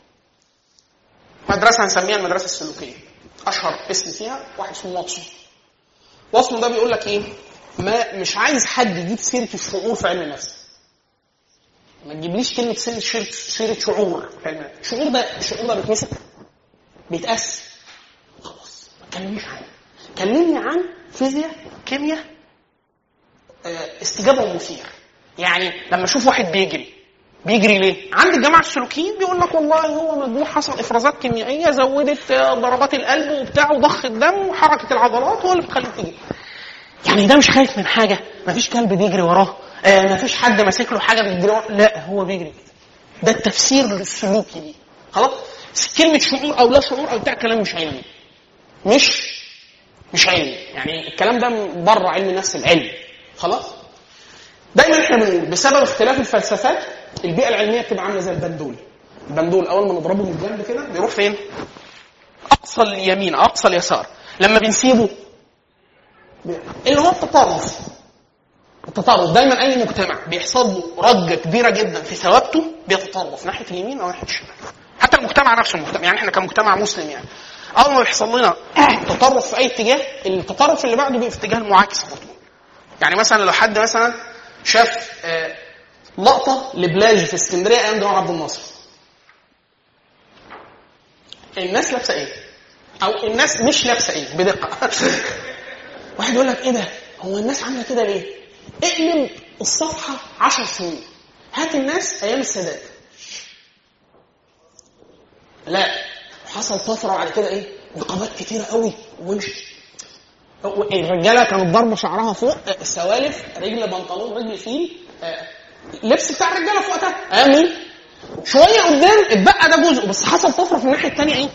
[SPEAKER 1] مدرسه هنسميها المدرسه السلوكيه اشهر اسم فيها واحد اسمه واتسون واتسون ده بيقول لك ايه ما مش عايز حد يجيب سيره الشعور في علم النفس ما تجيبليش كلمه سيره سيره سيره شعور في علم النفس الشعور ده الشعور ده بيتمسك بيتقاس خلاص ما تكلمنيش عنه كلمني عن فيزياء كيمياء آه، استجابه ومثير يعني لما اشوف واحد بيجري بيجري ليه؟ عند الجماعه السلوكيين بيقول لك والله هو مجموع حصل افرازات كيميائيه زودت آه، ضربات القلب وبتاع وضخ الدم وحركه العضلات هو اللي بتخليك تجري. يعني ده مش خايف من حاجه، مفيش كلب بيجري وراه، آه مفيش حد ماسك له حاجه بيجري وراه، لا هو بيجري كده. ده التفسير السلوكي دي. خلاص؟ كلمه شعور او لا شعور او بتاع كلام مش علمي. مش مش علمي، يعني الكلام ده بره علم النفس العلمي. خلاص؟ دايما احنا بنقول بسبب اختلاف الفلسفات البيئه العلميه بتبقى عامله زي البندول البندول اول ما نضربه من الجنب كده بيروح فين؟ اقصى اليمين اقصى اليسار لما بنسيبه بي- اللي هو التطرف التطرف دايما اي مجتمع بيحصل له رجه كبيره جدا في ثوابته بيتطرف ناحيه اليمين او ناحيه الشمال حتى المجتمع نفسه المجتمع يعني احنا كمجتمع مسلم يعني اول ما بيحصل لنا تطرف في اي اتجاه التطرف اللي بعده بيبقى في اتجاه المعاكس على طول يعني مثلا لو حد مثلا شاف آه، لقطه لبلاج في اسكندريه ايام جمال عبد الناصر الناس لابسه ايه؟ او الناس مش لابسه ايه بدقه واحد يقول لك ايه ده؟ هو الناس عامله كده ليه؟ اقلب الصفحه 10 سنين هات الناس ايام السادات لا حصل طفره وبعد كده ايه؟ نقابات كتيره قوي ومش الرجاله كانت ضربه شعرها فوق آه، سوالف رجل بنطلون رجل فيل آه، لبس بتاع الرجاله في وقتها امين شويه قدام اتبقى ده جزء بس حصل طفره في الناحيه الثانيه ايه؟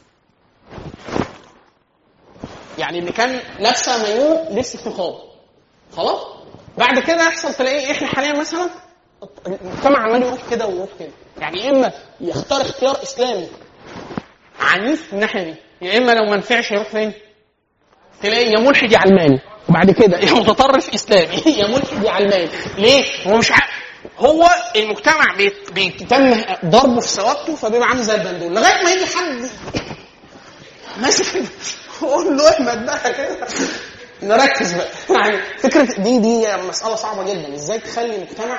[SPEAKER 1] يعني اللي كان لابسه مايوه لبس نقاب خلاص بعد كده يحصل تلاقي احنا حاليا مثلا المجتمع عمال يروح كده ويروح كده يعني يا اما يختار اختيار اسلامي عنيف من الناحيه دي يا اما لو ما نفعش يروح فين؟ تلاقي يا ملحد يا علماني وبعد كده يا متطرف اسلامي يا ملحد يا علماني ليه؟ هو مش عارف هو المجتمع بيت- بيتم ضربه في ثوابته فبيبقى عامل زي البندول لغايه ما يجي حد ماسك قول له احمد بقى كده نركز بقى يعني فكره دي دي مساله صعبه جدا ازاي تخلي المجتمع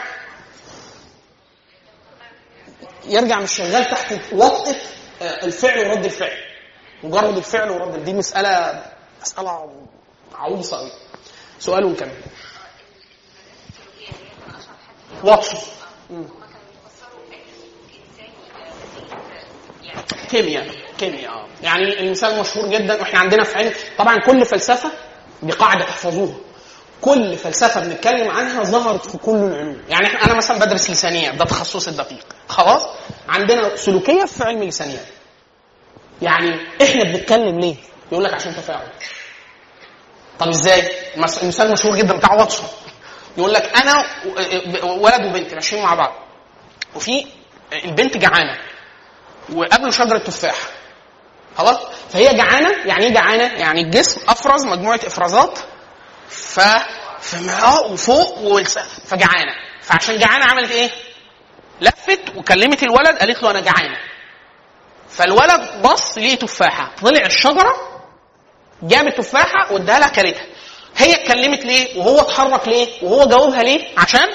[SPEAKER 1] يرجع مش شغال تحت وطأة آه، الفعل ورد الفعل مجرد الفعل ورد دي مسألة مسألة عويصة قوي سؤال ونكمل واتسون كيمياء كيمياء اه يعني المثال مشهور جدا واحنا عندنا في علم طبعا كل فلسفه دي قاعده تحفظوها كل فلسفه بنتكلم عنها ظهرت في كل العلوم يعني إحنا- انا مثلا بدرس لسانيات ده تخصصي الدقيق خلاص عندنا سلوكيه في علم اللسانيات يعني احنا بنتكلم ليه يقول لك عشان تفاعل طب ازاي المس- المثال المشهور جدا بتاع واتسون يقول لك انا و- ولد وبنت ماشيين مع بعض وفي البنت جعانه وقابلوا شجره تفاح خلاص فهي جعانه يعني ايه جعانه يعني الجسم افرز مجموعه افرازات ف فما وفوق والس... فجعانه فعشان جعانه عملت ايه لفت وكلمت الولد قالت له انا جعانه فالولد بص ليه تفاحه طلع الشجره جاب التفاحه واداها لها كلتها هي اتكلمت ليه وهو اتحرك ليه وهو جاوبها ليه عشان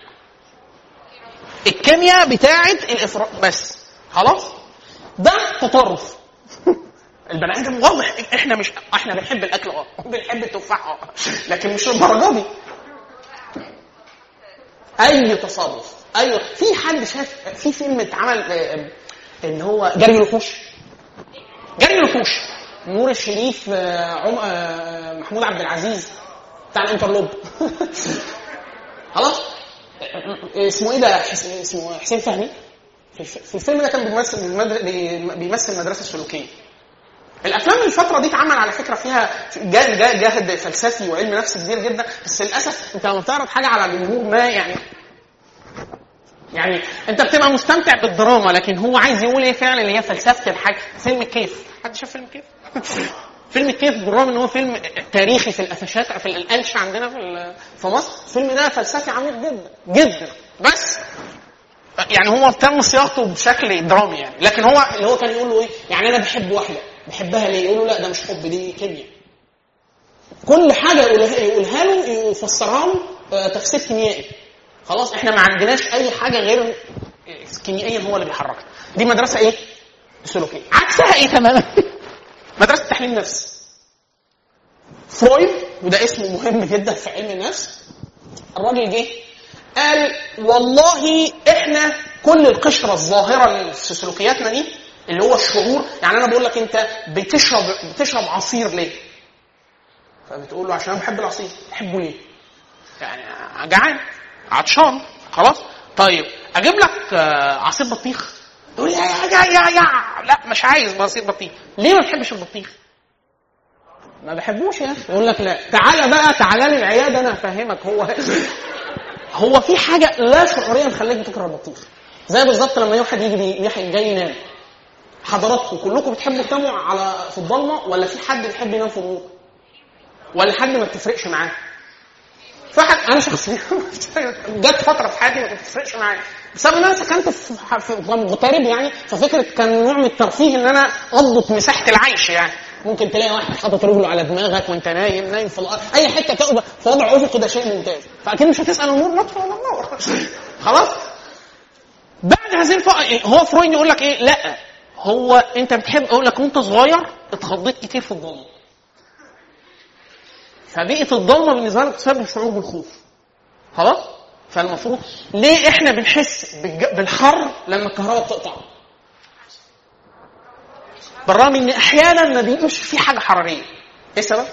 [SPEAKER 1] الكيمياء بتاعه الافراز بس خلاص ده تطرف البني ادم واضح احنا مش احنا بنحب الاكل اه بنحب التفاح اه لكن مش الدرجه دي اي تصرف اي في حد شاف في فيلم اتعمل آه، اللي هو جري الوحوش جري الوحوش نور الشريف آه، عم آه، محمود عبد العزيز بتاع الانترلوب خلاص آه، اسمه ايه ده حس- اسمه حسين فهمي في الف- في الفيلم ده كان بيمثل بالمدر- بي- بيمثل المدرسه السلوكيه الافلام الفتره دي اتعمل على فكره فيها جا- جا- جاهد فلسفي وعلم نفس كبير جدا بس للاسف انت لما بتعرض حاجه على جمهور ما يعني يعني انت بتبقى مستمتع بالدراما لكن هو عايز يقول ايه فعلا اللي هي فلسفه الحاجه فيلم الكيف حد شاف فيلم الكيف فيلم الكيف بالرغم ان هو فيلم تاريخي في القفشات في القلش عندنا في ال- في مصر الفيلم ده فلسفي عميق جدا جدا بس يعني هو تم صياغته بشكل درامي يعني لكن هو اللي هو كان يقول له ايه يعني انا بحب واحده بحبها ليه يقول له لا ده مش حب دي كيمياء كل حاجه يقولها, يقولها له يفسرها له آه، تفسير كيميائي خلاص احنا ما عندناش اي حاجه غير كيميائيا هو اللي بيحركها دي مدرسه ايه سلوكيه عكسها ايه تماما مدرسه تحليل نفس فرويد وده اسمه مهم جدا في علم النفس الراجل جه قال والله احنا كل القشره الظاهره اللي في سلوكياتنا دي اللي هو الشعور يعني انا بقول لك انت بتشرب بتشرب عصير ليه؟ فبتقول له عشان انا بحب العصير تحبه ليه؟ يعني جعان عطشان خلاص طيب اجيب لك آه، عصير بطيخ تقول يا يا يا يا يا لا مش عايز عصير بطيخ ليه ما بتحبش البطيخ؟ ما بحبوش يا اخي يقول لك لا تعالى بقى تعالى لي العياده انا افهمك هو هو في حاجه لا شعوريا تخليك بتكره البطيخ زي بالظبط لما واحد يجي بي- يحيى جاي ينام حضراتكم كلكم بتحبوا تناموا على في الضلمه ولا في حد بيحب ينام في النور؟ ولا حد ما بتفرقش معاه؟ في واحد انا شخصيا جت فتره في حياتي ما بتفرقش معايا بسبب ان انا سكنت في في مغترب يعني ففكره كان نوع من الترفيه ان انا اضبط مساحه العيش يعني ممكن تلاقي واحد حاطط رجله على دماغك وانت نايم نايم في الارض اي حته تبقى في وضع افقي ده شيء ممتاز فاكيد مش هتسال النور نطفي ولا منور خلاص بعد هذه الف... هو فرويد يقول لك ايه لا هو انت بتحب اقول لك وانت صغير اتخضيت كتير في الضلمه فبيئه الضلمه بالنسبه لك تسبب شعور بالخوف خلاص فالمفروض ليه احنا بنحس بالج... بالحر لما الكهرباء بتقطع بالرغم ان احيانا ما بيبقاش في حاجه حراريه ايه السبب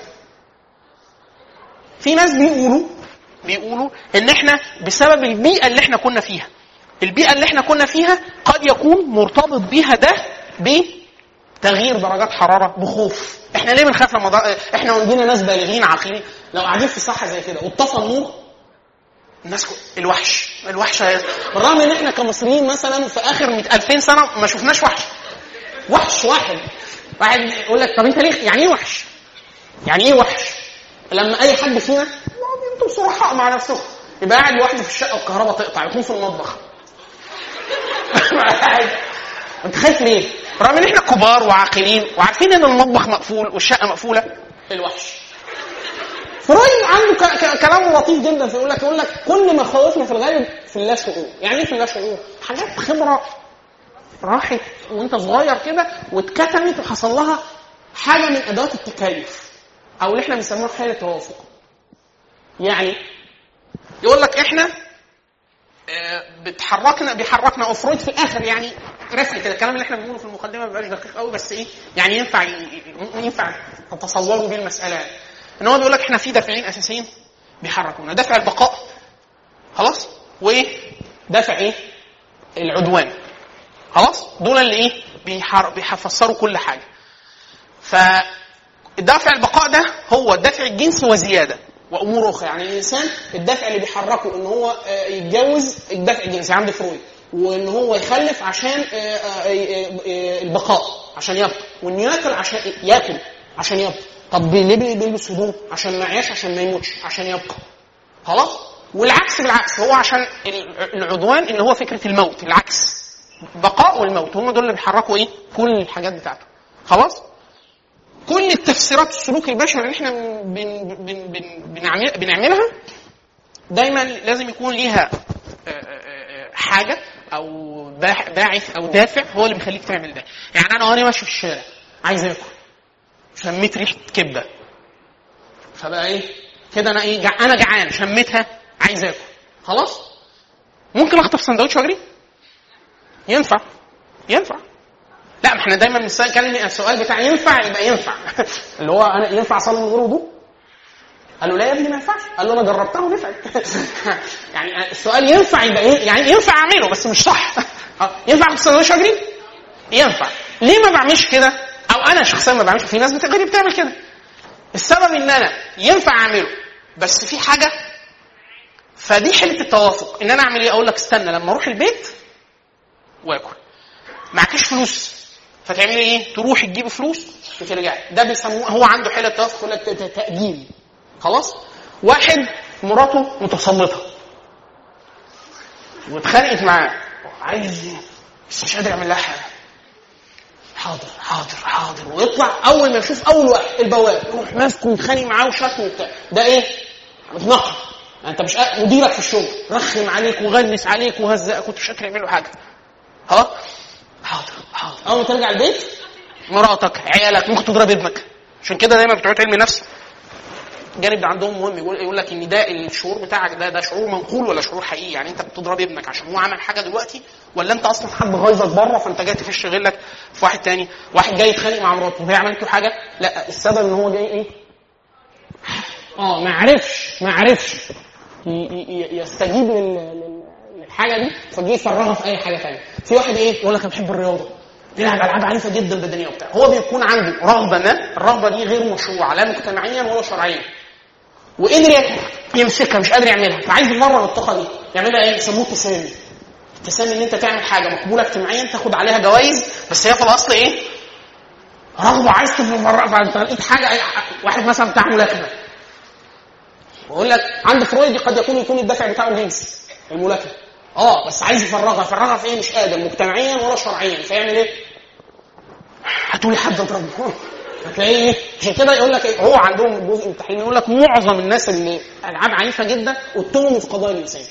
[SPEAKER 1] في ناس بيقولوا بيقولوا ان احنا بسبب البيئه اللي احنا كنا فيها البيئه اللي احنا كنا فيها قد يكون مرتبط بيها ده بتغيير درجات حراره بخوف احنا ليه بنخاف لما در... احنا عندنا ناس بالغين عاقلين لو قاعدين في صحه زي كده واتطفى النور الناس كل... الوحش الوحش هي... بالرغم ان احنا كمصريين مثلا في اخر 2000 سنه ما شفناش وحش وحش واحد واحد يقول لك طب انت ليه يعني ايه وحش؟ يعني ايه وحش؟ لما اي حد فينا انتم صرحاء مع نفسكم يبقى قاعد لوحده في الشقه والكهرباء تقطع يكون في المطبخ انت خايف ليه؟ رغم ان احنا كبار وعاقلين وعارفين ان المطبخ مقفول والشقه مقفوله الوحش فرويد عنده ك- ك- كلام لطيف جدا فيقول لك يقول لك كل ما خوفنا في الغالب في اللا شعور يعني ايه في اللا شعور؟ حاجات خبره راحت وانت صغير كده واتكتمت وحصل لها حاجه من ادوات التكيف او اللي احنا بنسموها حاله توافق يعني يقول لك احنا آه، بتحركنا بيحركنا او فرويد في الاخر يعني رسمي كده الكلام اللي احنا بنقوله في المقدمه ما بيبقاش دقيق قوي بس ايه يعني ينفع ينفع تتصوروا بيه المساله يعني ان هو بيقول لك احنا في دافعين اساسيين بيحركونا دافع البقاء خلاص وايه دافع ايه العدوان خلاص دول اللي ايه بيحر... بيفسروا كل حاجه فالدافع البقاء ده هو الدافع الجنسي وزياده وامور اخرى يعني الانسان الدافع اللي بيحركه ان هو آه، يتجوز الدافع الجنسي عند فرويد وان هو يخلف عشان آه، آه، آه، آه، البقاء عشان يبقى وانه ياكل عشان ياكل عشان يبقى طب ليه بي- بيلبس هدوم عشان ما يعيش عشان ما يموتش عشان يبقى خلاص والعكس بالعكس هو عشان ال- العدوان اللي هو فكره الموت العكس بقاء والموت هم دول اللي بيحركوا ايه كل الحاجات بتاعته خلاص كل التفسيرات السلوك البشري اللي احنا بن بن بن بنعمل بنعملها دايما لازم يكون ليها آه، آه، آه، حاجه او باع- باعث او دافع هو اللي بيخليك تعمل ده يعني انا وانا ماشي في الشارع عايز اكل شميت ريحه كبده فبقى ايه كده انا ايه جع... انا جعان شميتها عايز اكل خلاص ممكن اخطف سندوتش واجري ينفع ينفع لا ما احنا دايما بنتكلم السؤال بتاع ينفع يبقى ينفع اللي هو انا ينفع اصلي من غير وضوء قال له لا يا ابني ما ينفعش قال له انا جربتها ونفعت يعني السؤال ينفع يبقى ايه يعني ينفع اعمله بس مش صح آه، ينفع اخد سندوتش واجري ينفع ليه ما بعملش كده او انا شخصيا ما بعملش في ناس بتغري بتعمل كده السبب ان انا ينفع اعمله بس في حاجه فدي حله التوافق ان انا اعمل ايه اقول لك استنى لما اروح البيت واكل معكش فلوس فتعملي ايه تروحي تجيبي فلوس وترجعي ده بيسموه هو عنده حيله توافق يقول لك ت- ت- تاجيل خلاص واحد مراته متسلطه واتخانقت معاه عايز بس مش قادر يعمل لها حاجه حاضر حاضر حاضر ويطلع اول ما يشوف اول واحد البواب يروح ماسكه ويتخانق معاه وشتمه وبتاع ده ايه؟ متنقل انت مش قا- مديرك في الشغل رخم عليك وغلس عليك وهزقك وانت مش قادر تعمل له حاجه ها حاضر حاضر اول ما ترجع البيت مراتك عيالك ممكن تضرب ابنك عشان كده دايما بتوع علم نفس الجانب ده عندهم مهم يقول يقول لك ان ده الشعور بتاعك ده ده شعور منقول ولا شعور حقيقي يعني انت بتضرب ابنك عشان هو عمل حاجه دلوقتي ولا انت اصلا حد غيظك بره فانت جاي تفش غلك في واحد تاني واحد جاي يتخانق مع مراته وهي عملت له حاجه لا السبب ان هو جاي ايه اه ما عرفش ما عرفش ي- ي- يستجيب لل- لل- للحاجه دي فجه يفرغها في اي حاجه ثانيه في واحد ايه يقول لك انا بحب الرياضه بيلعب العاب عنيفه جدا بدنيه وبتاع هو بيكون عنده رغبه ما الرغبه دي غير مشروعه لا مجتمعيا ولا شرعيا وقدر يمسكها مش قادر يعملها فعايز يمرن الطاقه دي يعملها ايه يسموه التسامي التسامي ان انت تعمل حاجه مقبوله اجتماعيا تاخد عليها جوائز بس هي في الاصل ايه رغبه عايز تمرن فانت لقيت حاجه واحد مثلا بتاع ملاكمه بقول لك عند فرويد قد يكون يكون الدافع بتاعه الجنسي الملاكمه اه بس عايز يفرغها يفرغها في ايه مش قادر مجتمعيا ولا شرعيا فيعمل ايه؟ هاتولي حد اضربه هتلاقيه ايه؟ عشان كده يقول لك ايه هو عندهم جزء من التحليل يقول لك معظم الناس اللي العاب عنيفه جدا اتهموا في قضايا الانسان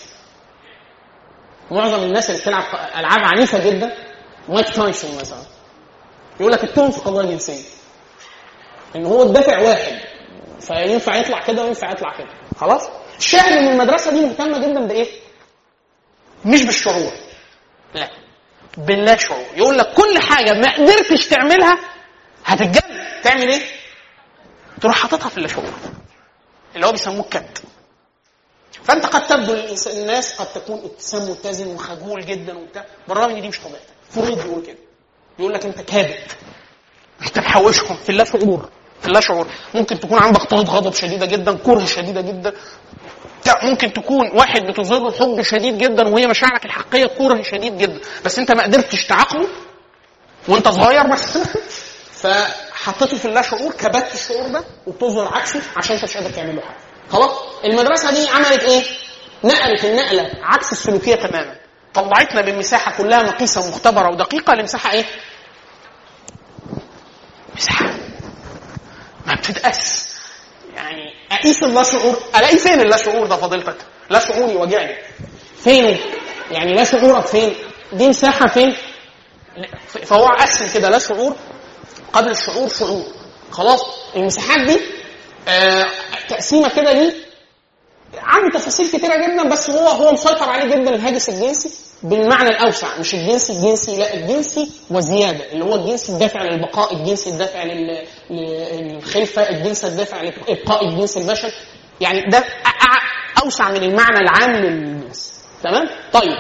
[SPEAKER 1] معظم الناس اللي بتلعب العاب عنيفه جدا مايك تايسون مثلا يقول لك اتهم في قضايا الجنسيه ان هو الدافع واحد فينفع يطلع كده وينفع يطلع كده خلاص الشاهد ان المدرسه دي مهتمه جدا بايه مش بالشعور لا باللا شعور يقول لك كل حاجه ما قدرتش تعملها هتتجنن تعمل ايه؟ تروح حاططها في اللاشعور اللي هو بيسموه الكت فانت قد تبدو للناس قد تكون ابتسام متزن وخجول جدا وبتاع بالرغم ان دي مش طبيعتك فرويد بيقول كده يقول لك انت كابت انت محوشهم في اللا شعور في اللا شعور ممكن تكون عندك طاقه غضب شديده جدا كره شديده جدا ممكن تكون واحد بتظهر له حب شديد جدا وهي مشاعرك الحقيقيه كره شديد جدا بس انت ما قدرتش تعاقبه وانت صغير بس فحطيته في اللا شعور كبت الشعور ده وبتظهر عكسه عشان انت مش قادر تعمل له حاجه خلاص المدرسه دي عملت ايه؟ نقلت النقله عكس السلوكيه تماما طلعتنا من مساحه كلها مقيسه ومختبره ودقيقه لمساحه ايه؟ مساحه ما بتتقاس يعني اقيس اللا شعور الاقي فين اللا شعور ده فضيلتك؟ لا شعوري وجعني فين؟ يعني لا شعورك فين؟ دي مساحه فين؟ فهو قسم كده لا شعور قبل الشعور شعور خلاص المساحات دي آه تقسيمه كده ليه عنده تفاصيل كتيره جدا بس هو هو مسيطر عليه جدا الهاجس الجنسي بالمعنى الاوسع مش الجنسي الجنسي لا الجنسي وزياده اللي هو الجنسي الدافع للبقاء الجنسي الدافع لل- للخلفه الجنسي الدافع لابقاء الجنس البشري يعني ده أع- اوسع من المعنى العام للجنس تمام طيب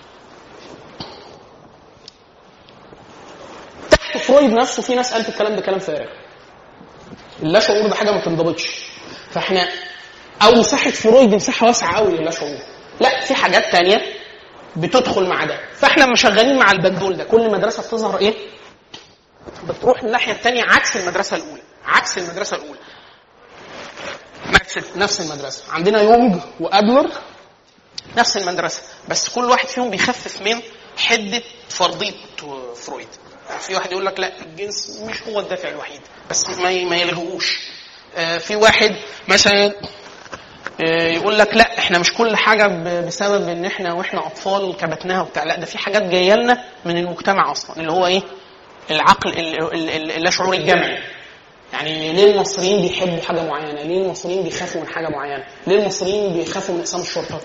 [SPEAKER 1] تحت فرويد نفسه في ناس قالت الكلام ده كلام فارغ اللا شعور ده حاجه ما تنضبطش فاحنا او مساحه فرويد مساحه واسعه قوي لللا شعور لا في حاجات تانية بتدخل مع ده فاحنا مشغلين مع البندول ده كل مدرسه بتظهر ايه بتروح الناحيه الثانيه عكس المدرسه الاولى عكس المدرسه الاولى نفس نفس المدرسه عندنا يونج وابلر نفس المدرسه بس كل واحد فيهم بيخفف من حده فرضيه فرويد في واحد يقول لك لا الجنس مش هو الدافع الوحيد بس ما ما يلغوش آه، في واحد مثلا آه، يقول لك لا احنا مش كل حاجه ب- بسبب ان احنا واحنا اطفال كبتناها وبتاع لا ده في حاجات جايه لنا من المجتمع اصلا اللي هو ايه العقل ال- ال- ال- اللاشعوري الجمعي يعني ليه المصريين بيحبوا حاجه معينه ليه المصريين بيخافوا من حاجه معينه ليه المصريين بيخافوا من اقسام الشرطه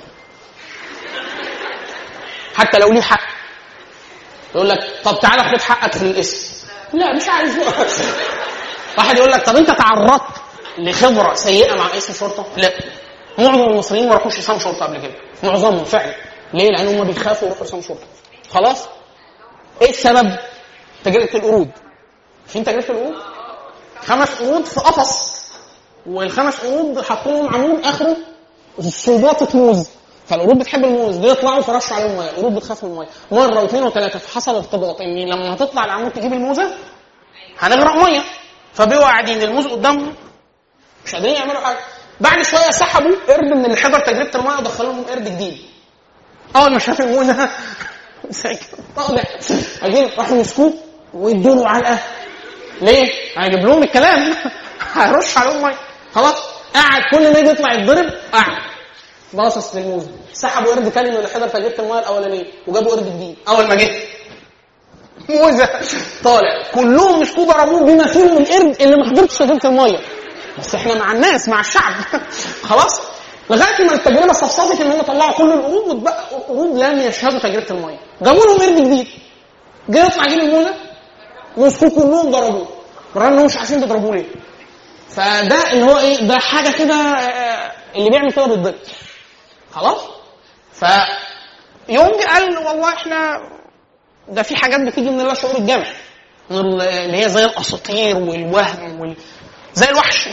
[SPEAKER 1] حتى لو ليه حق يقول لك طب تعالى خد حقك في الاسم لا مش عايز واحد يقول لك طب انت تعرضت لخبره سيئه مع اسم شرطه لا معظم المصريين ما راحوش اسم شرطه قبل كده معظمهم فعلا ليه لان هم بيخافوا يروحوا اسم شرطه خلاص ايه السبب تجربه القرود فين تجربه القرود خمس قرود في قفص والخمس قرود حاطين لهم عمود اخره صوباطه موز فالقرود بتحب الموز بيطلعوا فرشوا عليهم ميه القرود بتخاف من الميه مره واثنين وثلاثه فحصل ارتباط ان لما هتطلع العمود تجيب الموزه هنغرق ميه فبقوا قاعدين الموز قدامهم مش قادرين يعملوا حاجه بعد شويه سحبوا قرد من اللي حضر تجربه الميه ودخلوا لهم قرد جديد اول ما شاف الموزه ساكت طالع عايزين راحوا مسكوه ويدوا له علقه ليه؟ هيجيب لهم الكلام هيرش عليهم ميه خلاص قعد كل ما يجي يطلع يتضرب قعد باصص للموزه سحبوا قرد تاني من اللي حضر تجربه الميه الاولانيه وجابوا قرد جديد اول ما جه موزه طالع كلهم مسكوه ضربوه بما فيهم القرد اللي ما حضرتش تجربه الميه بس احنا مع الناس مع الشعب خلاص لغايه ما التجربه صفصفت ان هم طلعوا كل القرود واتبقى قرود لم يشهدوا تجربه الميه جابوا لهم قرد جديد جه يطلع يجيب الموزه مسكوه كلهم ضربوه برغم انهم مش عارفين بيضربوه ليه فده اللي هو ايه ده حاجه كده آه، اللي بيعمل كده بالضبط خلاص ف يونج قال والله احنا ده في حاجات بتيجي من اللاشعور الجمعي من ال- اللي هي زي الاساطير والوهم وال... زي الوحش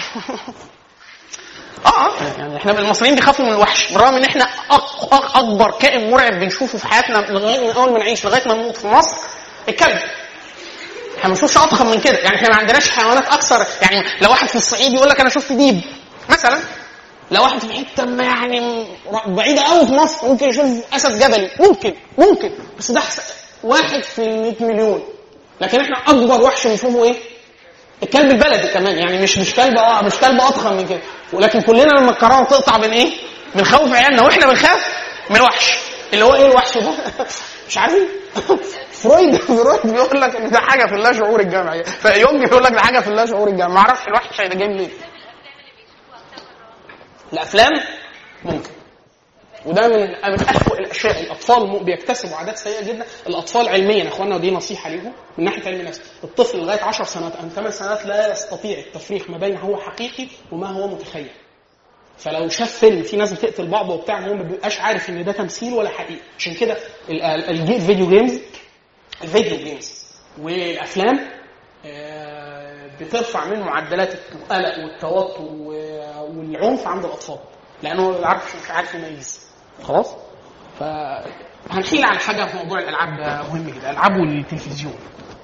[SPEAKER 1] اه يعني احنا المصريين بيخافوا من الوحش بالرغم ان احنا أق- أق- اكبر كائن مرعب بنشوفه في حياتنا لغايه من اول ما نعيش لغايه ما نموت في مصر الكلب احنا ما بنشوفش اضخم من كده يعني احنا ما عندناش حيوانات اكثر يعني لو واحد في الصعيد يقول لك انا شفت ديب مثلا لو واحد في حته ما يعني م- بعيده قوي في مصر ممكن يشوف اسد جبلي ممكن ممكن بس ده حس- واحد في 100 مليون لكن احنا اكبر وحش بنشوفه ايه؟ الكلب البلدي كمان يعني مش مش كلب اه مش كلب اضخم من كده ولكن كلنا لما الكهرباء تقطع من ايه؟ بنخوف عيالنا واحنا بنخاف من الوحش اللي هو ايه الوحش ده؟ مش عارفين فرويد فرويد بيقول لك ان ده حاجه في اللا شعور الجمعي فيونج بيقول لك ده حاجه في اللا شعور الجمعي ما اعرفش الوحش هيبقى جاي منين الافلام ممكن وده من من اسوء الاشياء الاطفال بيكتسبوا عادات سيئه جدا الاطفال علميا يا اخوانا ودي نصيحه ليهم من ناحيه علم النفس الطفل لغايه 10 سنوات او 8 سنوات لا يستطيع التفريق ما بين هو حقيقي وما هو متخيل فلو شاف فيلم في ناس بتقتل بعض وبتاع هو ما بيبقاش عارف ان ده تمثيل ولا حقيقي عشان كده الفيديو جيمز الفيديو جيمز والافلام آه، بترفع من معدلات القلق والتوتر والعنف عند الاطفال لانه العارف مش عارف يميز خلاص فهنحيل على حاجه في موضوع الالعاب مهم جدا الالعاب والتلفزيون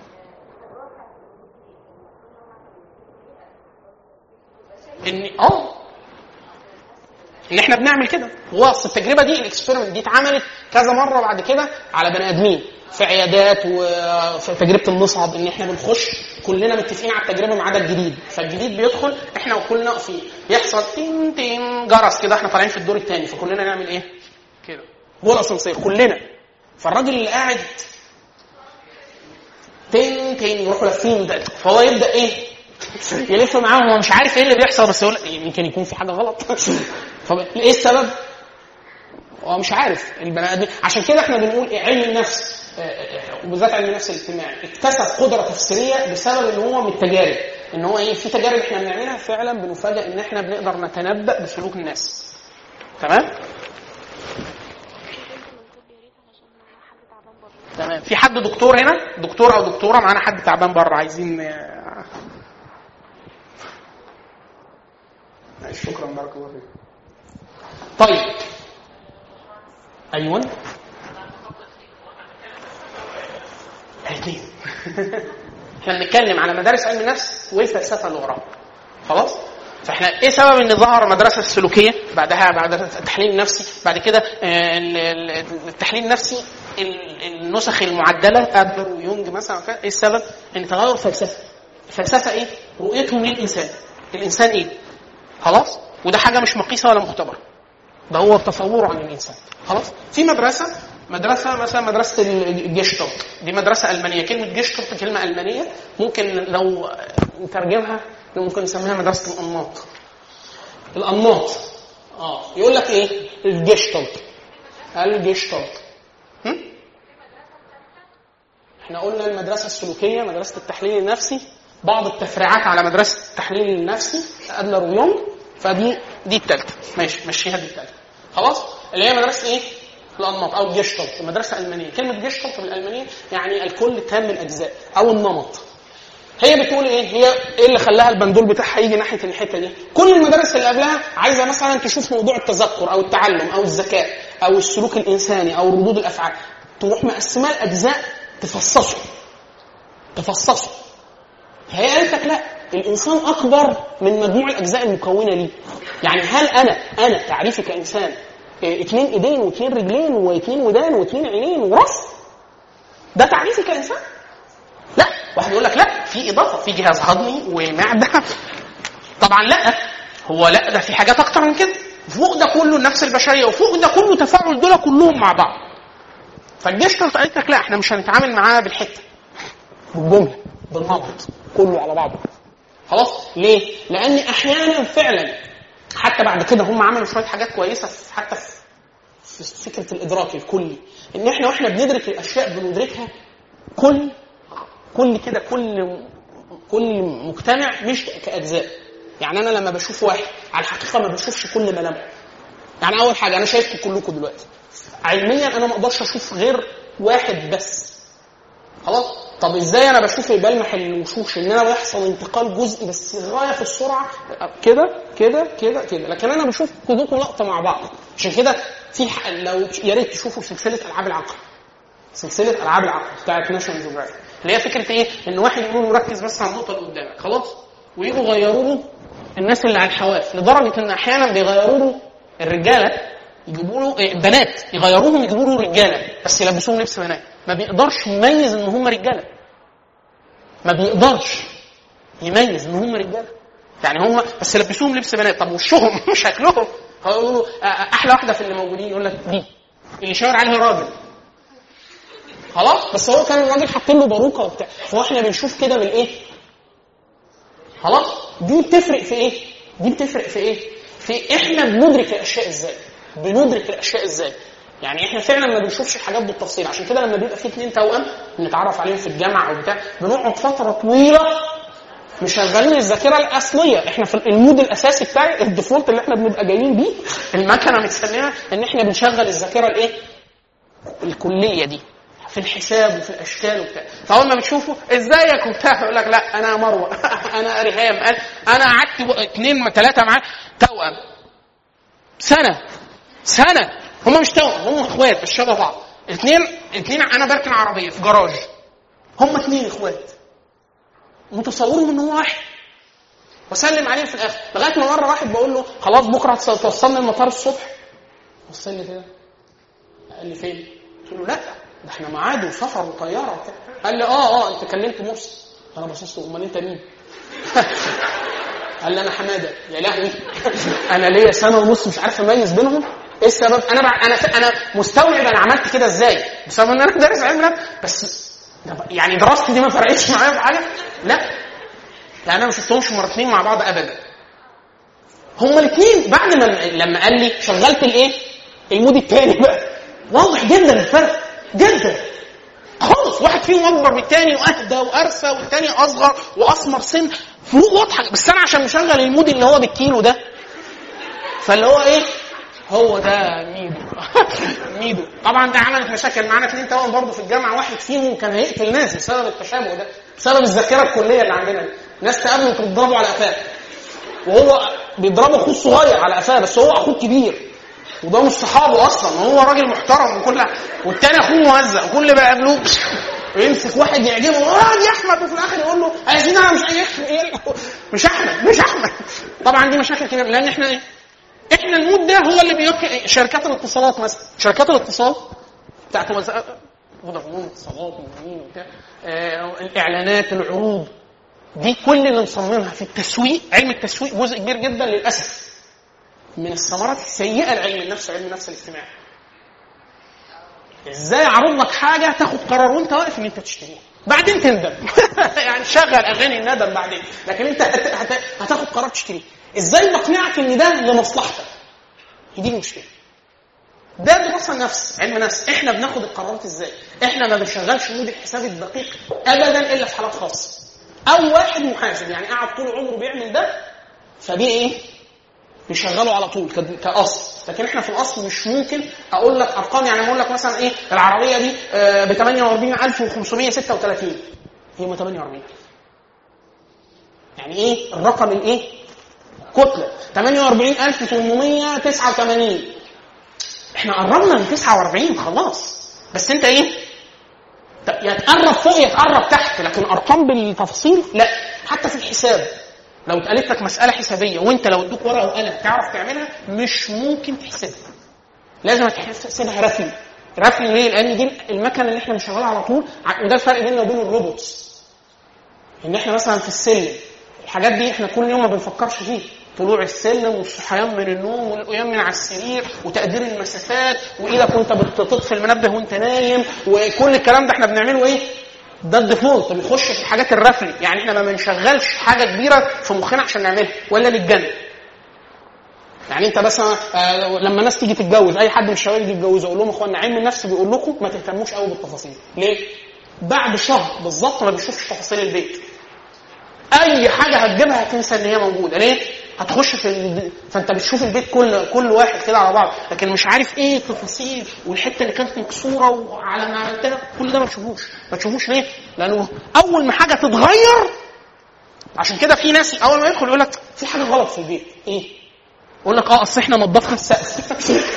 [SPEAKER 1] ان اه ان احنا بنعمل كده هو اصل التجربه دي الاكسبيرمنت دي اتعملت كذا مره بعد كده على بني ادمين في عيادات وفي تجربه المصعد ان احنا بنخش كلنا متفقين على التجربه ما عدا الجديد فالجديد بيدخل احنا وكلنا واقفين يحصل تين تين جرس كده احنا طالعين في الدور الثاني فكلنا نعمل ايه؟ كده هو الاسانسير كلنا فالراجل اللي قاعد تين تين يروحوا لافين فهو يبدا ايه؟ يلف معاهم هو مش عارف ايه اللي بيحصل بس يقول يمكن يكون في حاجه غلط فايه السبب؟ هو مش عارف البني ادم عشان كده احنا بنقول إيه علم النفس آه، آه، وبالذات علم النفس الاجتماعي اكتسب قدره تفسيريه بسبب ان هو من التجارب ان هو ايه في تجارب احنا بنعملها فعلا بنفاجئ ان احنا بنقدر نتنبا بسلوك الناس تمام تمام في حد دكتور هنا دكتور او دكتوره معانا حد تعبان بره عايزين آه، شكرا بارك الله فيك طيب ايوه الاثنين احنا بنتكلم على مدارس علم النفس والفلسفه اللي وراها خلاص فاحنا ايه سبب ان ظهر مدرسه السلوكيه بعدها بعد التحليل النفسي بعد كده آه، التحليل النفسي النسخ المعدله ادلر ويونج مثلا ايه السبب؟ ان تغير فلسفه الفلسفه ايه؟ رؤيتهم للانسان الانسان ايه؟ خلاص؟ وده حاجه مش مقيسه ولا مختبره ده هو تصوره عن الانسان خلاص في مدرسه مدرسه مثلا مدرسه الجيشتوك دي مدرسه المانيه كلمه جيشتوك كلمه المانيه ممكن لو نترجمها ممكن نسميها مدرسه الانماط الانماط اه يقول لك ايه الجيشتوك الجيشتوك احنا قلنا المدرسه السلوكيه مدرسه التحليل النفسي بعض التفريعات على مدرسه التحليل النفسي ادلر ويونغ فدي دي الثالثه ماشي مشيها دي الثالثه خلاص اللي هي مدرسه ايه الانماط او جيشتالت المدرسه الالمانيه كلمه جيشتالت بالالمانيه يعني الكل تام من الاجزاء او النمط هي بتقول ايه هي ايه اللي خلاها البندول بتاعها يجي ناحيه الحته دي كل المدارس اللي قبلها عايزه مثلا تشوف موضوع التذكر او التعلم او الذكاء او السلوك الانساني او ردود الافعال تروح مقسماه لاجزاء تفصصه تفصصه هي قالت لك لا الانسان اكبر من مجموع الاجزاء المكونه ليه يعني هل انا انا تعريفي كانسان إيه، اثنين ايدين واثنين رجلين واثنين ودان واثنين عينين وراس ده تعريفي كانسان لا واحد يقول لك لا في اضافه في جهاز هضمي ومعده طبعا لا هو لا ده في حاجات اكتر من كده فوق ده كله النفس البشريه وفوق ده كله تفاعل دول كلهم مع بعض فالجيش قالت لك لا احنا مش هنتعامل معاه بالحته بالجمله بالنمط كله على بعضه خلاص ليه؟ لان احيانا فعلا حتى بعد كده هم عملوا شويه حاجات كويسه حتى في فكره الادراك الكلي ان احنا واحنا بندرك الاشياء بندركها كل كل كده كل كل مجتمع مش كاجزاء يعني انا لما بشوف واحد على الحقيقه ما بشوفش كل ملامحه يعني اول حاجه انا شايفكم كلكم دلوقتي علميا انا ما اقدرش اشوف غير واحد بس خلاص طب ازاي انا بشوف بلمح الوشوش ان انا بيحصل انتقال جزئي بس غايه في السرعه كده كده كده كده لكن انا بشوف كلكم لقطه مع بعض عشان كده في لو يا ريت تشوفوا سلسله العاب العقل سلسله العاب العقل بتاعت ناشونال جيوغرافيك اللي هي فكره ايه؟ ان واحد يقول له ركز بس على النقطه اللي قدامك خلاص ويجوا يغيروا له الناس اللي على الحواف لدرجه ان احيانا بيغيروا له الرجاله يجيبوا له إيه بنات يغيروهم يجيبوا له رجاله بس يلبسوهم لبس بنات ما بيقدرش يميز ان هم رجاله ما بيقدرش يميز ان هم رجاله يعني هم بس لبسوهم لبس بنات طب وشهم شكلهم هيقولوا احلى واحده في اللي موجودين يقول لك دي اللي شاور عليها راجل خلاص بس هو كان الراجل حاطين له باروكه وبتاع فهو احنا بنشوف كده بالايه خلاص دي بتفرق في ايه دي بتفرق في ايه في احنا بندرك الاشياء ازاي بندرك الاشياء ازاي يعني احنا فعلا ما بنشوفش الحاجات بالتفصيل عشان كده لما بيبقى في اثنين توأم بنتعرف عليهم في الجامعه او بتاع بنقعد فتره طويله مشغلين الذاكره الاصليه احنا في المود الاساسي بتاعي الديفولت اللي احنا بنبقى جايين بيه المكنه متسلمه ان احنا بنشغل الذاكره الايه؟ الكليه دي في الحساب وفي الاشكال وبتاع فاول ما بتشوفه ازيك وبتاع يقول لك لا انا مروه انا ريهام انا قعدت اثنين ثلاثه معاه توأم سنه سنه هم مش توأم هم اخوات بس شبه بعض اثنين اثنين انا بركن عربيه في جراج هم اثنين اخوات متصورهم ان هو واحد وسلم عليه في الاخر لغايه ما مره واحد بقول له خلاص بكره توصلني المطار الصبح بص لي كده قال لي فين؟ قلت له لا ده احنا ميعاد وسفر وطياره وبتاع قال لي اه اه انت كلمت مرسي انا بصيت له امال انت مين؟ قال لي انا حماده يا لهوي انا ليا سنه ونص مش عارف اميز بينهم ايه السبب؟ انا بع... انا انا مستوعب انا عملت كده ازاي؟ بسبب ان انا دارس علم نفس بس يعني دراستي دي ما فرقتش معايا في حاجه؟ لا لان انا ما شفتهمش مرتين مع بعض ابدا هما الاثنين بعد ما لما قال لي شغلت الايه؟ المود الثاني بقى واضح جدا الفرق جدا خالص واحد فيهم اكبر من الثاني واهدى وارسى والثاني اصغر واسمر سن فروق واضحه بس انا عشان مشغل المود اللي هو بالكيلو ده فاللي هو ايه هو ده ميدو ميدو طبعا ده عملت مشاكل معانا اثنين توأم برضه في الجامعه واحد فيهم كان هيقتل ناس بسبب التشابه ده بسبب الذاكره الكليه اللي عندنا دي ناس تقابله تضربه على قفاه وهو بيضربه اخوه الصغير على قفاه بس هو اخوه الكبير وده مش صحابه اصلا هو راجل محترم وكل والتاني اخوه مهزأ وكل بقى يقابلوه ويمسك واحد يعجبه اه يا احمد وفي الاخر يقول له عايزين انا مش ايه مش احمد مش احمد طبعا دي مشاكل كبيره لان احنا ايه احنا المود ده هو اللي بيوكل شركات الاتصالات مثلا شركات الاتصال بتاعت فودافون اتصالات ومين وبتاع آه الاعلانات العروض دي كل اللي مصممها في التسويق علم التسويق جزء كبير جدا للاسف من الثمرات السيئه لعلم النفس وعلم النفس الاجتماعي ازاي اعرض لك حاجه تاخد قرار وانت واقف ان انت تشتريها بعدين تندم يعني شغل اغاني الندم بعدين لكن انت هت... هت... هتاخد قرار تشتريه ازاي بقنعك ان ده لمصلحتك دي المشكله ده دراسه نفس علم نفس احنا بناخد القرارات ازاي احنا ما بنشغلش مود الحساب الدقيق ابدا الا في حالات خاصه او واحد محاسب يعني قاعد طول عمره بيعمل ده فبيه ايه بيشغله على طول كاصل لكن احنا في الاصل مش ممكن اقول لك ارقام يعني اقول لك مثلا ايه العربيه دي ب 48536 هي ما 48000 يعني ايه الرقم الايه كتله 48889 احنا قربنا من 49 خلاص بس انت ايه يا تقرب فوق يا تقرب تحت لكن ارقام بالتفصيل لا حتى في الحساب لو اتقالت لك مساله حسابيه وانت لو ادوك ورقه وقلم تعرف تعملها مش ممكن تحسبها لازم تحسبها رسمي رسمي ليه؟ لان دي المكنه اللي احنا بنشغلها على طول وده الفرق بيننا وبين الروبوتس ان احنا مثلا في السلم الحاجات دي احنا كل يوم ما بنفكرش فيه طلوع السلم والصحيان من النوم والقيام من على السرير وتقدير المسافات واذا كنت بتطفي المنبه وانت نايم وكل الكلام ده احنا بنعمله ايه؟ ده الديفولت بيخش في الحاجات الرفلي يعني احنا ما بنشغلش حاجه كبيره في مخنا عشان نعملها ولا للجنة يعني انت بس آه لما الناس تيجي تتجوز اي حد من الشباب يجي يتجوز اقول لهم اخوانا علم النفس بيقول لكم ما تهتموش قوي بالتفاصيل ليه؟ بعد شهر بالظبط ما بيشوفش تفاصيل البيت اي حاجه هتجيبها هتنسى ان هي موجوده ليه؟ هتخش في ال... فانت بتشوف البيت كل كل واحد كده على بعض لكن مش عارف ايه التفاصيل والحته اللي كانت مكسوره وعلى ما عملتها كل ده ما تشوفوش ما تشوفوش ليه؟ لانه اول ما حاجه تتغير عشان كده في ناس اول ما يدخل يقول لك في حاجه غلط في البيت ايه؟ يقول لك اه اصل احنا نضفنا السقف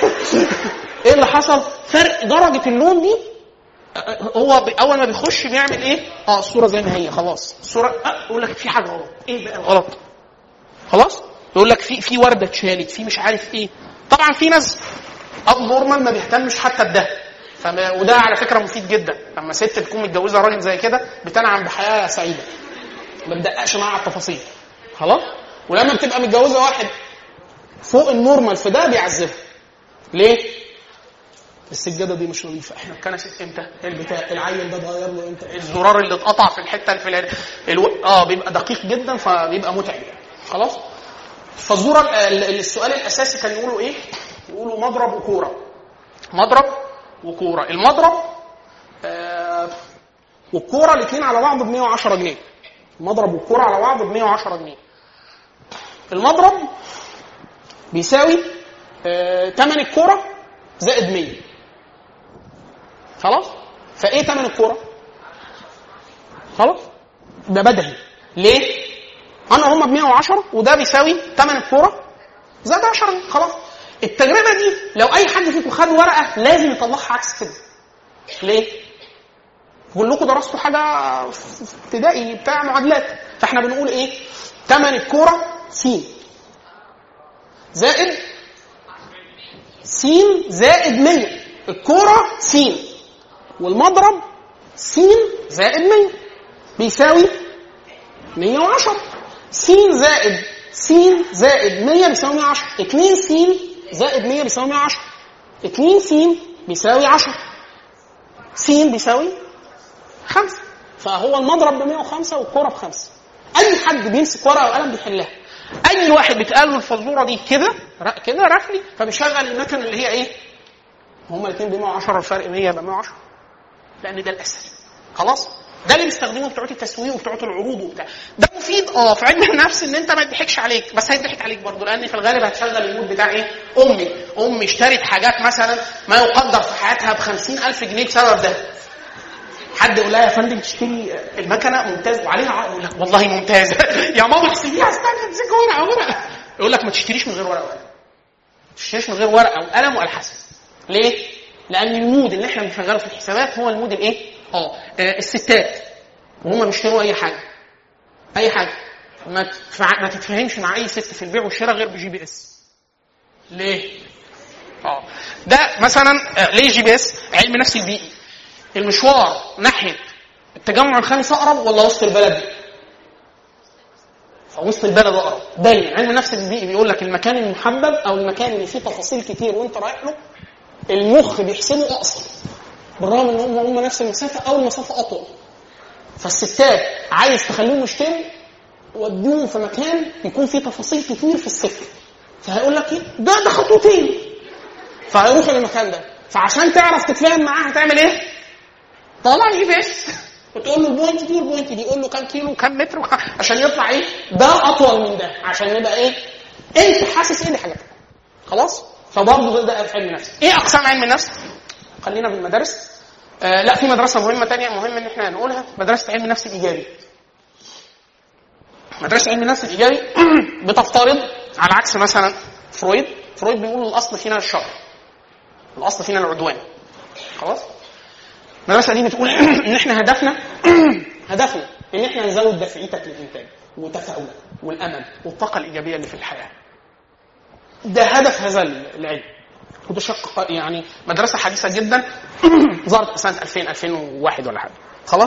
[SPEAKER 1] ايه اللي حصل؟ فرق درجه اللون دي هو اول ما بيخش بيعمل ايه؟ اه الصوره زي ما هي خلاص الصوره آه يقول لك في حاجه غلط ايه بقى الغلط؟ خلاص؟ يقول لك في في ورده اتشالت في مش عارف ايه طبعا في ناس اب نورمال ما بيهتمش حتى بده فما وده على فكره مفيد جدا لما ست تكون متجوزه راجل زي كده بتنعم بحياه سعيده ما بتدققش معاها على التفاصيل خلاص ولما بتبقى متجوزه واحد فوق النورمال في ده بيعذبها ليه؟ السجاده دي مش نظيفه احنا اتكنست امتى البتاع العيل ده اتغير له امتى الزرار اللي اتقطع في الحته الفلانيه الو... اه بيبقى دقيق جدا فبيبقى متعب خلاص فالزوره السؤال الاساسي كان يقولوا ايه يقولوا مضرب وكوره مضرب وكوره المضرب آه والكوره الاثنين على بعض ب 110 جنيه المضرب والكوره على بعض ب 110 جنيه المضرب بيساوي آه ثمن الكوره زائد 100 خلاص فايه ثمن الكوره خلاص ده بدهي ليه انا هم ب 110 وده بيساوي ثمن الكوره زائد 10 خلاص التجربه دي لو اي حد فيكم خد ورقه لازم يطلعها عكس كده ليه كلكم درستوا حاجه في ابتدائي بتاع معادلات فاحنا بنقول ايه ثمن الكوره س زائد س زائد 100 الكوره س والمضرب س زائد 100 بيساوي 110 س زائد س زائد 100 بيساوي 110 2 س زائد 100 بيساوي 110 2 س بيساوي 10 س بيساوي 5 فهو المضرب ب 105 والكوره بخمسه اي حد بيمسك ورقه وقلم بيحلها اي واحد بيتقال له الفزوره دي كده كده رفلي فبيشغل المكنه اللي هي ايه؟ هما الاثنين ب 110 الفرق 100 يبقى 110 لان ده الاسهل خلاص ده اللي بيستخدمه بتوع التسويق وبتوع العروض وبتاع ده مفيد اه في علم النفس ان انت ما يضحكش عليك بس هيضحك عليك برضه لان في الغالب هتشغل المود بتاع ايه؟ امي امي اشترت حاجات مثلا ما يقدر في حياتها ب 50000 جنيه بسبب ده حد يقول لها يا فندم تشتري المكنه ممتاز وعليها عقد يقول لك والله ممتازه يا ماما احسبيها استنى امسك ورقه ورقه يقول لك ما تشتريش من غير ورقه وقلم ما تشتريش من غير ورقه وقلم والحسن ليه؟ لان المود اللي احنا بنشغله في الحسابات هو المود الايه؟ اه الستات وهم بيشتروا اي حاجه اي حاجه ما تفع... ما تتفاهمش مع اي ست في البيع والشراء غير بجي بي اس ليه؟ اه ده مثلا ليه جي بي اس؟ علم نفس البيئي المشوار ناحيه التجمع الخامس اقرب ولا وسط البلد؟ فوسط البلد اقرب دايما علم النفس البيئي بيقول لك المكان المحبب او المكان اللي فيه تفاصيل كتير وانت رايح له المخ بيحسبه اقصر بالرغم ان هم هم نفس المسافه او المسافه اطول فالستات عايز تخليهم يشتروا وديهم في مكان يكون فيه تفاصيل كتير في السكه فهيقول لك ايه ده ده خطوتين فهيروح للمكان ده فعشان تعرف تتفاهم معاه هتعمل ايه؟ طلع جي بي اس وتقول له البوينت دي والبوينت دي يقول له كام كيلو وكام متر وكام عشان يطلع ايه؟ ده اطول من ده عشان يبقى ايه؟ انت حاسس ايه دي حاجه خلاص؟ فبرضه ده, ده علم نفس ايه اقسام علم النفس؟ خلينا في المدارس آه لا في مدرسه مهمه تانية مهم ان احنا نقولها مدرسه علم النفس الايجابي مدرسه علم النفس الايجابي بتفترض على عكس مثلا فرويد فرويد بيقول الاصل فينا الشر الاصل فينا العدوان خلاص المدرسه دي بتقول ان احنا هدفنا هدفنا ان احنا نزود دفعيتك للانتاج وتفاؤلك والامل والطاقه الايجابيه اللي في الحياه ده هدف هذا العلم وده شق يعني مدرسه حديثه جدا ظهرت سنه 2000 2001 ولا حاجه خلاص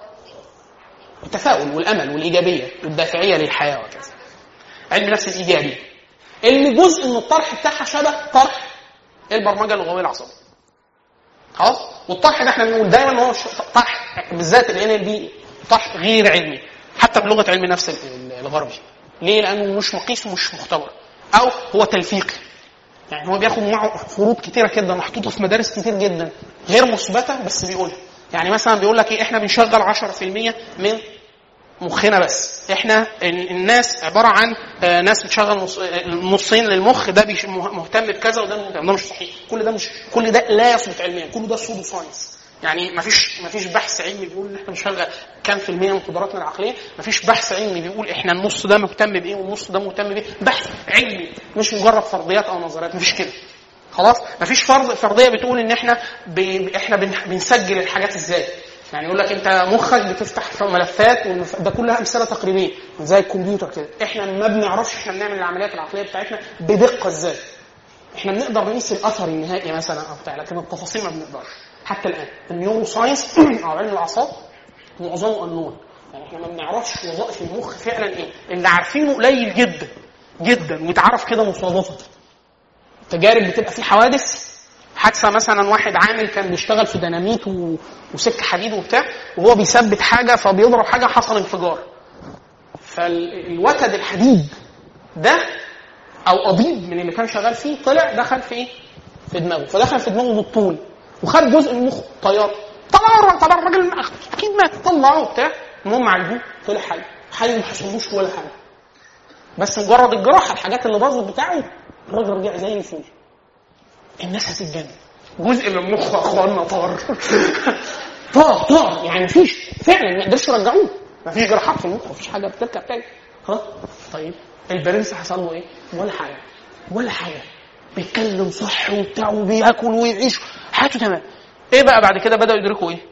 [SPEAKER 1] التفاؤل والامل والايجابيه والدافعيه للحياه وكذا علم النفس الايجابي اللي جزء من الطرح بتاعها شبه طرح البرمجه اللغويه العصبيه خلاص والطرح ده احنا بنقول دايما هو طرح بالذات الان ال بي طرح غير علمي حتى بلغه علم النفس الغربي ليه؟ لانه مش مقيس ومش مختبر او هو تلفيقي يعني هو بياخد معه فروض كتيره كده محطوطه في مدارس كتير جدا غير مثبته بس بيقولها يعني مثلا بيقول لك ايه احنا بنشغل 10% من مخنا بس احنا الناس عباره عن ناس بتشغل نص نصين للمخ ده مهتم بكذا وده مهتم ده مش صحيح كل ده مش كل ده لا يثبت علميا كل ده سودو ساينس يعني ما فيش ما فيش بحث علمي بيقول ان احنا بنشغل كام في المية من قدراتنا العقليه ما فيش بحث علمي بيقول احنا النص ده مهتم بايه والنص ده مهتم بايه بحث علمي مش مجرد فرضيات او نظريات ما فيش كده خلاص ما فيش فرض فرضيه بتقول ان احنا ب... احنا بن... بنسجل الحاجات ازاي يعني يقول لك انت مخك بتفتح ملفات والمف... ده كلها امثله تقريبيه زي الكمبيوتر كده احنا ما بنعرفش احنا بنعمل العمليات العقليه بتاعتنا بدقه ازاي احنا بنقدر نقيس الاثر النهائي مثلا او بتاع لكن التفاصيل ما بنقدرش حتى الان النيورو ساينس او علم الاعصاب معظمه النون يعني احنا ما بنعرفش وظائف المخ فعلا ايه اللي عارفينه قليل جدا جدا ويتعرف كده مصادفه تجارب بتبقى في حوادث حادثه مثلا واحد عامل كان بيشتغل في ديناميت و... وسك حديد وبتاع وهو بيثبت حاجه فبيضرب حاجه حصل انفجار فالوتد الحديد ده او قضيب من اللي كان شغال فيه طلع دخل في ايه؟ في دماغه فدخل في دماغه بالطول وخد جزء من مخه طيار طبعا طبعا الراجل اكيد مات طلعه وبتاع المهم عالجوه طلع حي حي ما حصلوش ولا حاجه بس مجرد الجراحه الحاجات اللي باظت بتاعه الراجل رجع زي الفل الناس هتتجنن جزء من مخه اخوانا طار طار طار يعني مفيش فعلا ما يقدرش يرجعوه مفيش جراحات في المخ مفيش حاجه بتركب تاني ها طيب البرنس حصل له ايه؟ ولا حاجه ولا حاجه بيتكلم صح وبتاع وبياكل ويعيش حياته تمام ايه بقى بعد كده بداوا يدركوا ايه؟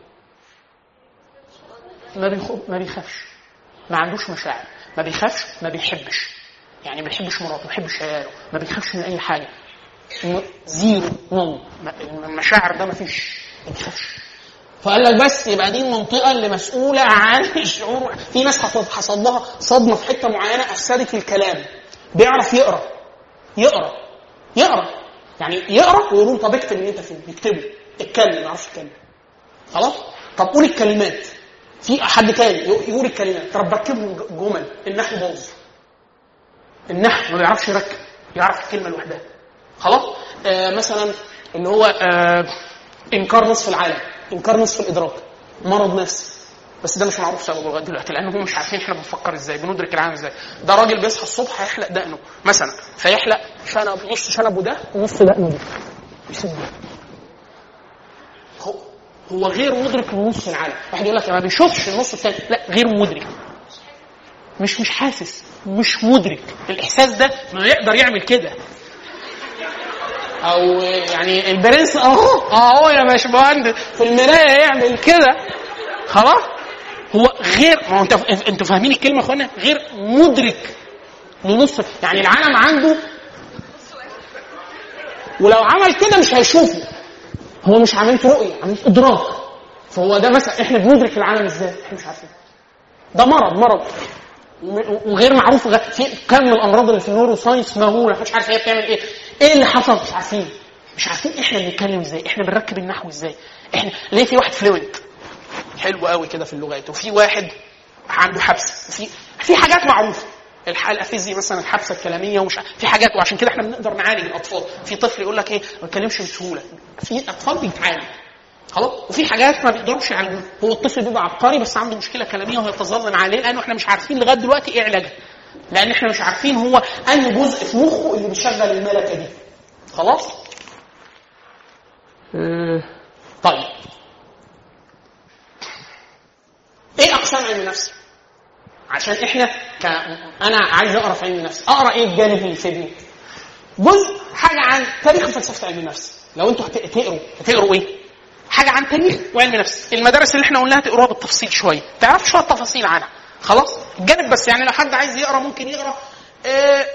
[SPEAKER 1] ما بيخاف ما بيخافش ما عندوش مشاعر ما بيخافش ما بيحبش يعني ما بيحبش مراته ما بيحبش عياله ما بيخافش من اي حاجه م- زيرو نو المشاعر ده ما فيش ما بيخافش فقال لك بس يبقى دي المنطقه اللي مسؤوله عن الشعور في ناس حصل حصل لها صدمه في حته معينه افسدت الكلام بيعرف يقرا يقرا يقرا يعني يقرا ويقولوا له طب اكتب اللي انت فيه يكتبه اتكلم ما يعرفش يتكلم خلاص طب قول الكلمات في حد تاني يقول الكلمات طب ركب له جمل النحو باظ النحو ما بيعرفش يركب يعرف الكلمه لوحدها خلاص آه مثلا اللي هو آه انكار نصف العالم انكار نصف الادراك مرض نفسي بس ده مش معروف سببه لغايه دلوقتي لان هم مش عارفين احنا بنفكر ازاي بندرك العالم ازاي ده راجل بيصحى الصبح هيحلق دقنه مثلا فيحلق شنب نص شنبه ده ونص دقنه ده بسم الله هو هو غير مدرك لنص العالم واحد يقول لك ما بيشوفش النص الثاني لا غير مدرك مش مش حاسس مش مدرك الاحساس ده ما يقدر يعمل كده او يعني البرنس اهو اهو يا باشمهندس في المرايه يعمل كده خلاص هو غير ما هو انت انتوا فاهمين الكلمه يا اخوانا غير مدرك لنص يعني العالم عنده ولو عمل كده مش هيشوفه هو مش عملت رؤيه عملت ادراك فهو ده مثلا احنا بندرك العالم ازاي احنا مش عارفين ده مرض مرض وغير معروف غ- في كم من الامراض اللي في النورو ساينس مهوله محدش عارف هي بتعمل ايه ايه اللي حصل مش عارفين مش عارفين احنا بنتكلم ازاي احنا بنركب النحو ازاي احنا ليه في واحد فلوينت حلو قوي كده في اللغات وفي واحد عنده حبس وفي في حاجات معروفه الح- الافيزي مثلا الحبسه الكلاميه ومش ع- في حاجات وعشان كده احنا بنقدر نعالج الاطفال في طفل يقول لك ايه ما بيتكلمش بسهوله في اطفال بيتعالج خلاص وفي حاجات ما بيقدرش يعالجوها هو الطفل بيبقى عبقري بس عنده مشكله كلاميه وهيتظلم عليه لانه احنا مش عارفين لغايه دلوقتي ايه علاجها لان احنا مش عارفين هو انهي جزء في مخه اللي بيشغل الملكه دي خلاص آه، طيب ايه اقسام علم النفس عشان احنا ك... انا عايز اقرا في علم النفس اقرا ايه الجانب اللي يفيدني جزء حاجه عن تاريخ وفلسفه علم النفس لو انتوا هت- هتقروا هتقروا ايه حاجه عن تاريخ وعلم نفس المدارس اللي احنا قلناها تقروها بالتفصيل شويه تعرف شويه تفاصيل عنها خلاص الجانب بس يعني لو حد عايز يقرا ممكن يقرا آه،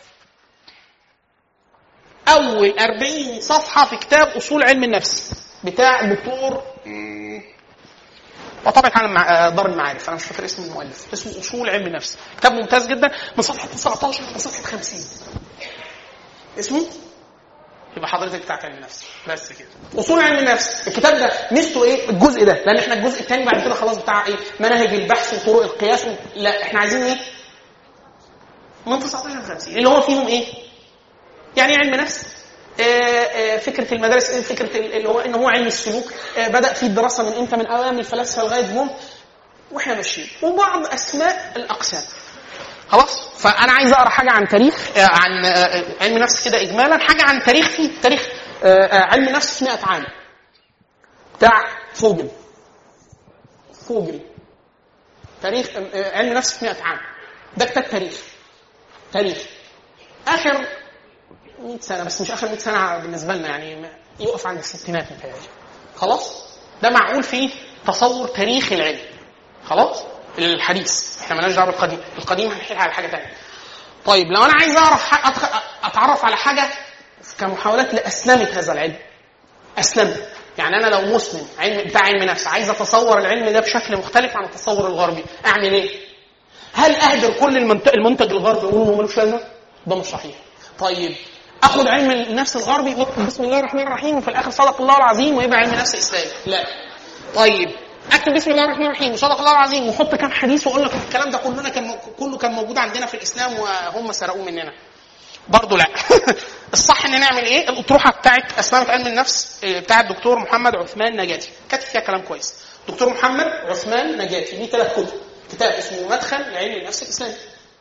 [SPEAKER 1] اول 40 صفحه في كتاب اصول علم النفس بتاع الدكتور مم، وطبعا عن مع- آه، دار المعارف انا مش فاكر اسم المؤلف اسمه اصول علم النفس كتاب ممتاز جدا من صفحه 19 لصفحه 50 اسمه يبقى حضرتك بتاعت علم النفس بس كده اصول علم النفس الكتاب ده ميزته ايه الجزء ده لان احنا الجزء الثاني بعد كده خلاص بتاع ايه مناهج البحث وطرق القياس و... لا احنا عايزين ايه من 19 ل 50 اللي هو فيهم ايه يعني علم نفس آه، آه، فكره المدارس إيه؟ فكره ال- اللي هو ان هو علم السلوك آه، بدا فيه الدراسه من امتى من اوائل الفلاسفه لغايه جم واحنا ماشيين وبعض اسماء الاقسام خلاص فانا عايز اقرا حاجه عن تاريخ آه، عن آه، علم نفس كده اجمالا حاجه عن تاريخ في تاريخ آه، آه، علم نفس 100 عام بتاع فوجل فوجل تاريخ آه، علم نفس 100 عام ده كتاب تاريخ تاريخ اخر 100 سنه بس مش اخر 100 سنه بالنسبه لنا يعني ما- يقف عند الستينات متهيألي خلاص ده معقول فيه تصور تاريخ العلم خلاص الحديث احنا مالناش دعوه بالقديم القديم هنحكي على حاجه ثانيه طيب لو انا عايز اعرف ح- أتخ- اتعرف على حاجه كمحاولات لاسلمه هذا العلم اسلمه يعني انا لو مسلم علم بتاع علم نفس عايز اتصور العلم ده بشكل مختلف عن التصور الغربي اعمل ايه هل اهدر كل المنتج, المنتج الغربي واقول انه ملوش لازمه ده مش صحيح طيب اخد علم النفس الغربي واكتب بسم الله الرحمن الرحيم وفي الاخر صدق الله العظيم ويبقى علم نفس اسلامي لا طيب اكتب بسم الله الرحمن الرحيم وصدق الله العظيم واحط كام حديث واقول لك الكلام ده كلنا كان كله كان موجود عندنا في الاسلام وهم سرقوه مننا برضه لا الصح ان نعمل ايه الاطروحه بتاعت اسماء علم النفس آه، بتاع الدكتور محمد عثمان نجاتي كاتب فيها كلام كويس دكتور محمد عثمان نجاتي ليه ثلاث كتب كتاب اسمه مدخل لعلم النفس الاسلامي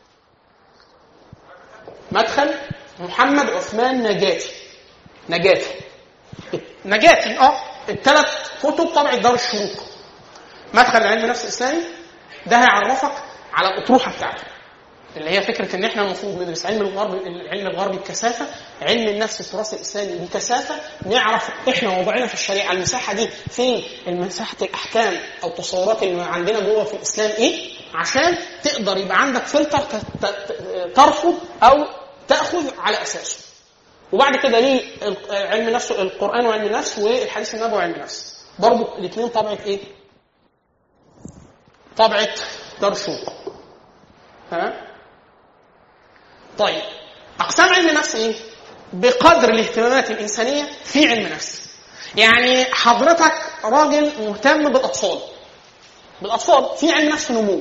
[SPEAKER 1] مدخل محمد عثمان نجاتي نجاتي نجاتي اه الثلاث كتب طبع دار الشروق مدخل لعلم النفس الاسلامي ده هيعرفك على الاطروحه بتاعته اللي هي فكره ان احنا المفروض ندرس علم الغرب العلم الغربي بكثافه علم النفس التراث الاسلامي بكثافه نعرف احنا وضعنا في الشريعه المساحه دي في مساحه الاحكام او التصورات اللي عندنا جوه في الاسلام ايه عشان تقدر يبقى عندك فلتر ت- ت- ترفض او تاخذ على اساسه وبعد كده ليه ال- علم النفس القران وعلم النفس والحديث النبوي وعلم النفس برضه الاثنين طبعه ايه؟ طبعه دار شوق تمام؟ طيب اقسام علم النفس ايه؟ بقدر الاهتمامات الانسانيه في علم نفس. يعني حضرتك راجل مهتم بالاطفال. بالاطفال في علم نفس نمو.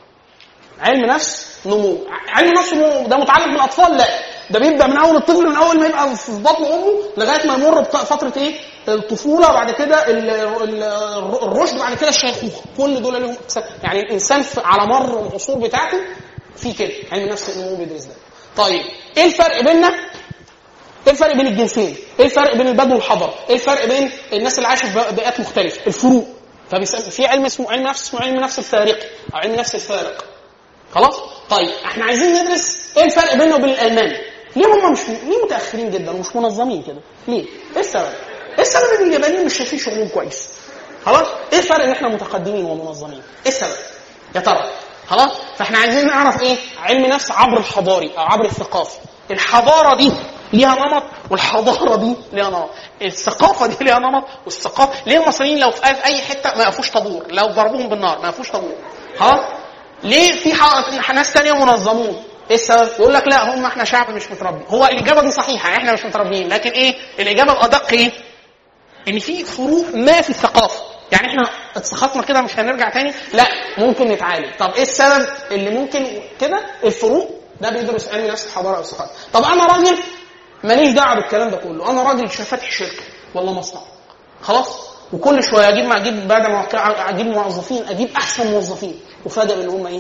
[SPEAKER 1] علم نفس نمو، علم نفس نمو ده متعلق بالاطفال؟ لا، ده بيبدا من اول الطفل من اول ما يبقى في بطن امه لغايه ما يمر بفتره ايه؟ الطفوله وبعد كده ال- ال- الرشد وبعد كده الشيخوخه، كل دول لهم أقسام. يعني الانسان في- على مر العصور بتاعته في كده علم نفس النمو بيدرس ده. طيب ايه الفرق بيننا؟ ايه الفرق بين الجنسين؟ ايه الفرق بين البدو والحضر؟ ايه الفرق بين الناس اللي عايشه في بيئات مختلفه؟ الفروق. فبيسمى في علم اسمه علم نفس اسمه علم نفس الفارقي او علم نفس الفارق. خلاص؟ طيب احنا عايزين ندرس ايه الفرق بيننا وبين الالمان؟ ليه هم مش ليه متاخرين جدا ومش منظمين كده؟ ليه؟ ايه السبب؟ ايه السبب ان اليابانيين مش شايفين شغلهم كويس؟ خلاص؟ ايه الفرق ان احنا متقدمين ومنظمين؟ ايه السبب؟ يا ترى؟ خلاص؟ فاحنا عايزين نعرف ايه؟ علم نفس عبر الحضاري او عبر الثقافي. الحضاره دي ليها نمط والحضاره دي ليها نمط. الثقافه دي ليها نمط والثقافه ليه المصريين لو في اي حته ما يقفوش طابور؟ لو ضربوهم بالنار ما يقفوش طابور. خلاص؟ ليه في ح- ناس تانية منظمون؟ ايه السبب؟ يقول لك لا هم احنا شعب مش متربي، هو الاجابه دي صحيحه احنا مش متربيين، لكن ايه؟ الاجابه الادق ايه؟ ان في فروق ما في الثقافه، يعني احنا اتسخطنا كده مش هنرجع تاني، لا ممكن نتعالج، طب ايه السبب اللي ممكن كده؟ الفروق ده بيدرس علم نفس الحضاره او الثقافه، طب انا راجل ماليش دعوه بالكلام ده كله، انا راجل فاتح شركه ولا مصنع، خلاص؟ وكل شويه اجيب اجيب بعد ما أوقع- اجيب موظفين اجيب احسن موظفين وفاجئ ان هم ايه؟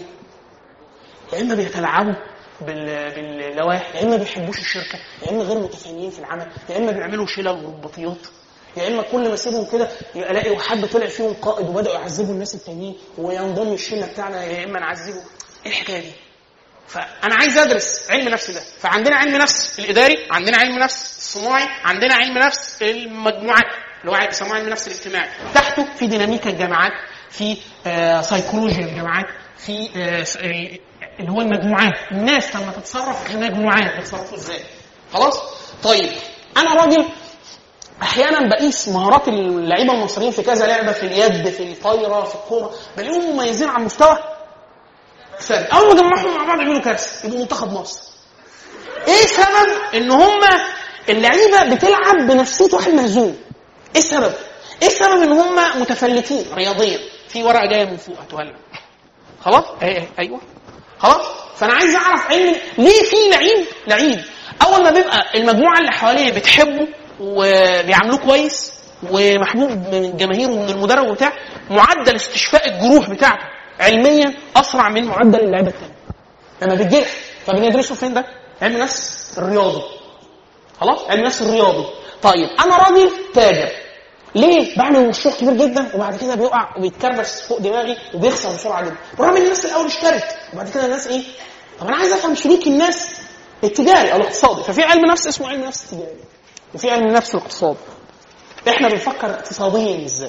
[SPEAKER 1] يا اما بيتلاعبوا بال- باللوائح يا اما بيحبوش الشركه يا اما غير متفاهمين في العمل يا اما بيعملوا شلل ورباطيات يا اما كل ما اسيبهم كده الاقي حد طلع فيهم قائد وبداوا يعذبوا الناس التانيين وينضم الشله بتاعنا يا اما نعذبه ايه الحكايه دي؟ فانا عايز ادرس علم نفس ده فعندنا علم نفس الاداري عندنا علم نفس الصناعي عندنا علم نفس المجموعات اللي هو بيسموه علم نفس الاجتماعي تحته في ديناميكا الجامعات في آه سيكولوجيا الجامعات في آه س- ال- اللي هو المجموعات الناس لما تتصرف كمجموعات بيتصرفوا ازاي خلاص طيب انا راجل احيانا بقيس مهارات اللعيبه المصريين في كذا لعبه في اليد في الطايره في الكوره بلاقيهم مميزين على المستوى فردي اول ما جمعهم مع بعض يعملوا كارثه يبقوا منتخب مصر ايه سبب ان هم اللعيبه بتلعب بنفسيه واحد مهزوم ايه السبب ايه السبب ان هم متفلتين رياضيا في ورقه جايه من فوق هاتوها لنا خلاص ايه ايه ايوه خلاص فانا عايز اعرف علم ليه في لعيب لعيب اول ما بيبقى المجموعه اللي حواليه بتحبه وبيعاملوه كويس ومحبوب من الجماهير ومن المدرب وبتاع معدل استشفاء الجروح بتاعته علميا اسرع من معدل اللعيبه التانيه لما بيتجرح فبندرسه فين ده؟ علم نفس الرياضي خلاص علم نفس الرياضي طيب انا راجل تاجر ليه بعمل مشروع كبير جدا وبعد كده بيقع وبيتكربس فوق دماغي وبيخسر بسرعه جدا برغم ان الناس الاول اشترت وبعد كده الناس ايه طب انا عايز افهم سلوك الناس التجاري او الاقتصادي ففي علم نفس اسمه علم نفس تجاري وفي علم نفس الاقتصاد احنا بنفكر اقتصاديا ازاي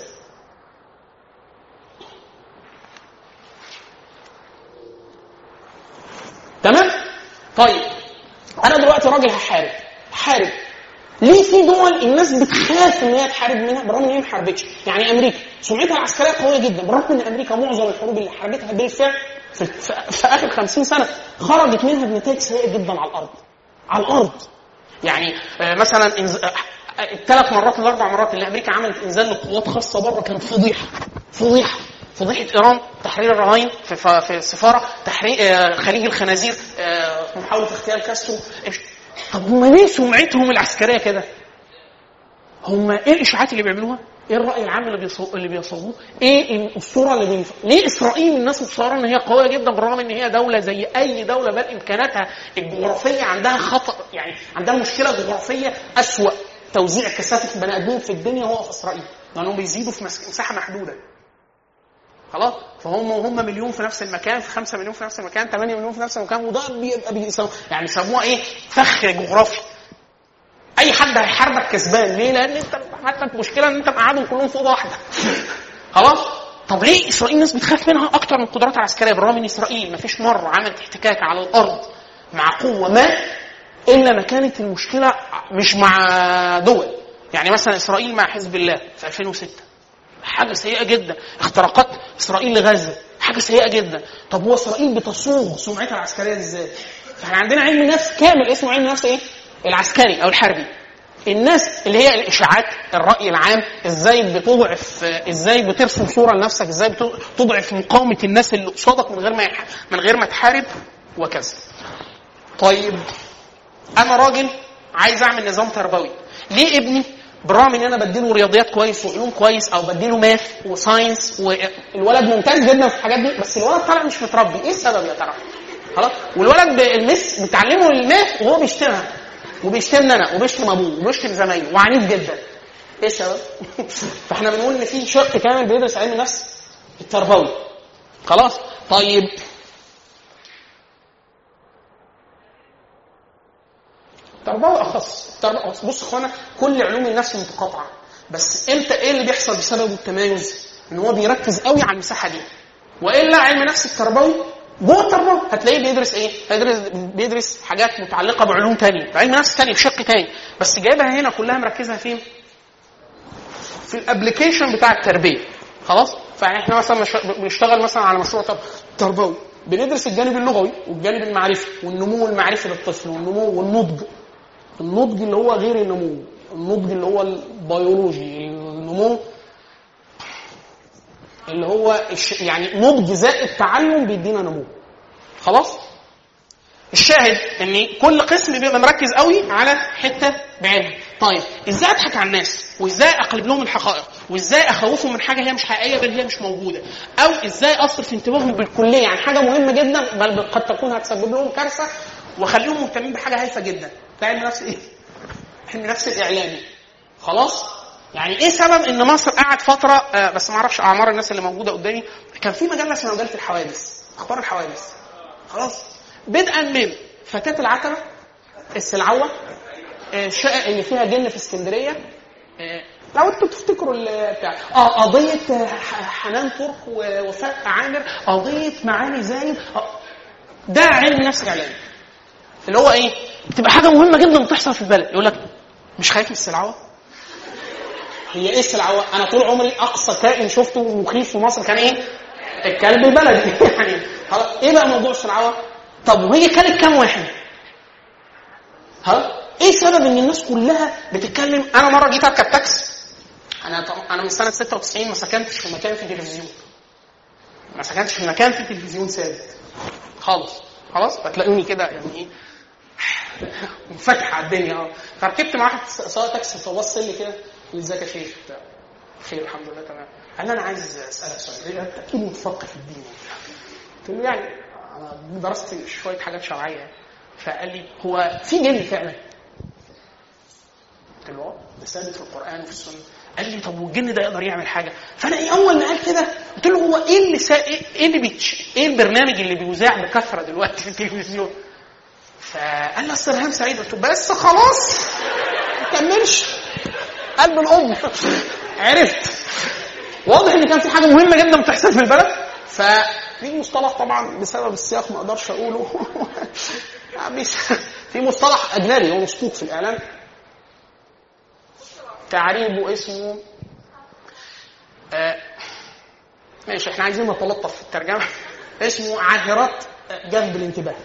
[SPEAKER 1] تمام طيب انا دلوقتي راجل هحارب هحارب ليه في دول الناس بتخاف ان هي تحارب منها بالرغم ان هي ما حاربتش يعني امريكا سمعتها العسكريه قويه جدا بالرغم ان امريكا معظم الحروب اللي حاربتها بالفعل في, في, في اخر 50 سنه خرجت منها بنتائج سيئه جدا على الارض على الارض يعني آه، مثلا إنز... الثلاث مرات الاربع مرات اللي امريكا عملت انزال لقوات خاصه بره كانت فضيحه فضيحه فضيحه ايران تحرير الرهائن في, ف- في السفاره تحرير آه، خليج الخنازير آه، محاوله اغتيال كاسترو طب هم ليه سمعتهم العسكريه كده؟ هم ايه الاشاعات اللي بيعملوها؟ ايه الراي العام اللي بيصو... اللي بيصوروه؟ ايه الصوره اللي بينف... ليه اسرائيل الناس متصوره ان هي قويه جدا بالرغم ان هي دوله زي اي دوله بل امكاناتها الجغرافيه عندها خطا يعني عندها مشكله جغرافيه اسوأ توزيع كثافه البني ادمين في الدنيا هو في اسرائيل لانهم بيزيدوا في مساحه محدوده خلاص فهم وهم مليون في نفس المكان في 5 مليون في نفس المكان 8 مليون في نفس المكان وده بيبقى بيسموه يعني يسموها ايه فخ جغرافي اي حد هيحاربك كسبان ليه؟ لان انت حتى المشكله ان انت مقعدهم كلهم في اوضه واحده خلاص طب ليه اسرائيل الناس بتخاف منها اكتر من القدرات العسكريه بالرغم ان اسرائيل ما فيش مره عملت احتكاك على الارض مع قوه ما الا ما كانت المشكله مش مع دول يعني مثلا اسرائيل مع حزب الله في 2006 حاجه سيئه جدا اختراقات اسرائيل لغزه حاجه سيئه جدا طب هو اسرائيل بتصوغ سمعتها العسكريه ازاي فاحنا عندنا علم نفس كامل اسمه علم نفس ايه العسكري او الحربي الناس اللي هي الاشاعات الراي العام ازاي بتضعف ازاي بترسم صوره لنفسك ازاي بتضعف مقاومه الناس اللي قصادك من غير ما يح... من غير ما تحارب وكذا طيب انا راجل عايز اعمل نظام تربوي ليه ابني بالرغم ان انا بديله رياضيات كويس وعلوم كويس او بديله ماث وساينس والولد ممتاز جدا في الحاجات دي بس الولد طالع مش متربي ايه السبب يا ترى؟ خلاص والولد المس بتعلمه الماث وهو بيشتمها وبيشتمني انا وبيشتم ابوه وبيشتم زمايله وعنيف جدا ايه السبب؟ فاحنا بنقول ان في شق كامل بيدرس علم النفس التربوي خلاص طيب تربوي اخص تربوي أخص. بص اخوانا كل علوم النفس متقاطعه بس امتى ايه اللي بيحصل بسبب التمايز؟ ان هو بيركز قوي على المساحه دي والا علم النفس التربوي جوه التربوي هتلاقيه بيدرس ايه؟ هيدرس بيدرس حاجات متعلقه بعلوم تانية، علم نفس تاني بشق تاني، بس جايبها هنا كلها مركزها فين؟ في الابلكيشن بتاع التربيه. خلاص؟ فاحنا مثلا بنشتغل مثلا على مشروع تربوي، بندرس الجانب اللغوي والجانب المعرفي والنمو المعرفي للطفل والنمو والنضج. النضج اللي هو غير النمو، النضج اللي هو البيولوجي، النمو اللي هو يعني نضج زائد تعلم بيدينا نمو خلاص الشاهد ان كل قسم بيبقى مركز قوي على حته بعينها طيب ازاي اضحك على الناس وازاي اقلب لهم الحقائق وازاي اخوفهم من حاجه هي مش حقيقيه بل هي مش موجوده او ازاي اصرف انتباههم بالكليه عن حاجه مهمه جدا بل قد تكون هتسبب لهم كارثه واخليهم مهتمين بحاجه هايفه جدا ده علم نفس ايه علم نفس الاعلامي خلاص يعني ايه سبب ان مصر قعد فتره آه بس ما اعرفش اعمار الناس اللي موجوده قدامي كان في مجله اسمها مجله الحوادث اخبار الحوادث خلاص بدءا من فتاه العتبه السلعوه آه الشقه اللي فيها جن في اسكندريه آه لو انتوا تفتكروا بتاع اه قضيه حنان ترك ووفاء عامر قضيه معالي زايد آه ده علم نفس اعلامي اللي هو ايه؟ بتبقى حاجه مهمه جدا بتحصل في البلد يقول لك مش خايف من السلعوه؟ هي ايه السلعوه؟ انا طول عمري اقصى كائن شفته مخيف في مصر كان ايه؟ الكلب البلدي يعني خلاص ايه بقى موضوع السلعوه؟ طب وهي كانت كام واحد؟ ها؟ ايه سبب ان الناس كلها بتتكلم انا مره جيت اركب تاكسي انا طب... انا من سنه 96 ما سكنتش في مكان فيه تلفزيون ما سكنتش في مكان فيه تلفزيون ثابت خالص خلاص فتلاقوني كده يعني ايه منفتح على الدنيا اه فركبت مع واحد سواق تاكسي فبص لي كده ازيك يا شيخ بتاع خير الحمد لله تمام قال لي انا عايز اسالك سؤال انت اكيد متفقه في الدين قلت له يعني انا درست شويه حاجات شرعيه فقال لي هو في جن فعلا قلت له اه ده ثابت في القران وفي السنه قال لي طب والجن ده يقدر يعمل حاجه فانا ايه اول ما قال كده قلت له هو ايه اللي سا... ايه اللي بيتش... ايه البرنامج اللي بيذاع بكثره دلوقتي في التلفزيون فقال لي اصل ارهام سعيد قلت له بس خلاص ما كملش قلب الام عرفت واضح ان كان في حاجه مهمه جدا بتحصل في البلد ففي مصطلح طبعا بسبب السياق ما اقدرش اقوله في مصطلح اجنبي هو مسبوق في الاعلام تعريبه اسمه آه ماشي احنا عايزين نتلطف في الترجمه اسمه عاهرات جذب الانتباه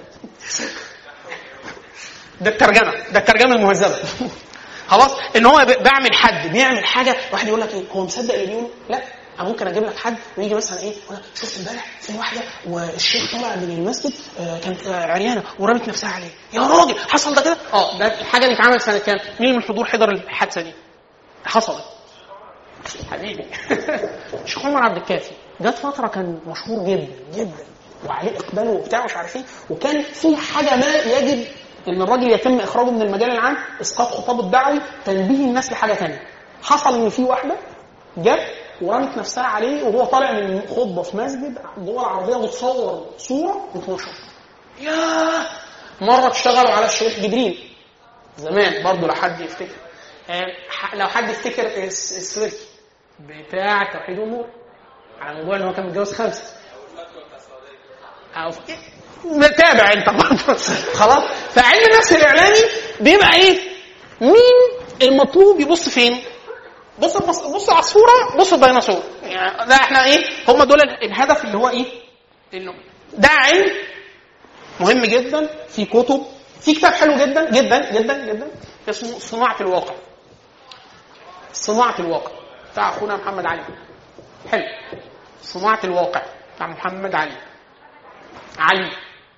[SPEAKER 1] ده الترجمه ده الترجمه المهذبه خلاص ان هو بعمل حد بيعمل حاجه واحد يقول لك ايه هو مصدق اللي بيقوله لا ممكن اجيب لك حد ويجي مثلا ايه يقول لك شفت امبارح في واحده والشيخ طلع من المسجد آه، كانت آه، عريانه ورمت نفسها عليه يا راجل حصل ده كده اه ده الحاجه دي اتعملت سنه كام مين من الحضور حضر الحادثه دي حصلت حبيبي الشيخ عمر عبد الكافي جت فتره كان مشهور جدا جدا وعليه اقبال وبتاع مش عارف ايه وكان في حاجه ما يجب ان الراجل يتم اخراجه من المجال العام اسقاط خطابه الدعوي تنبيه الناس لحاجه ثانيه حصل ان في واحده جت ورمت نفسها عليه وهو طالع من خطبه في مسجد جوه العربيه وتصور صوره وتنشر ياه مره اشتغلوا على الشيخ جبريل زمان برضه لو حد يفتكر آه، ح- لو حد يفتكر الس- السويركي بتاع توحيد امور على موضوع ان هو كان متجوز خمسه او تابع انت برضه خلاص فعلم النفس الاعلامي بيبقى ايه؟ مين المطلوب يبص فين؟ بص بص بص عصفوره بص الديناصور يعني ده احنا ايه؟ هم دول الهدف اللي هو ايه؟ انه ده علم مهم جدا في كتب في كتاب حلو جدا جدا جدا جدا اسمه صناعه الواقع صناعه الواقع بتاع اخونا محمد علي حلو صناعه الواقع بتاع محمد علي علي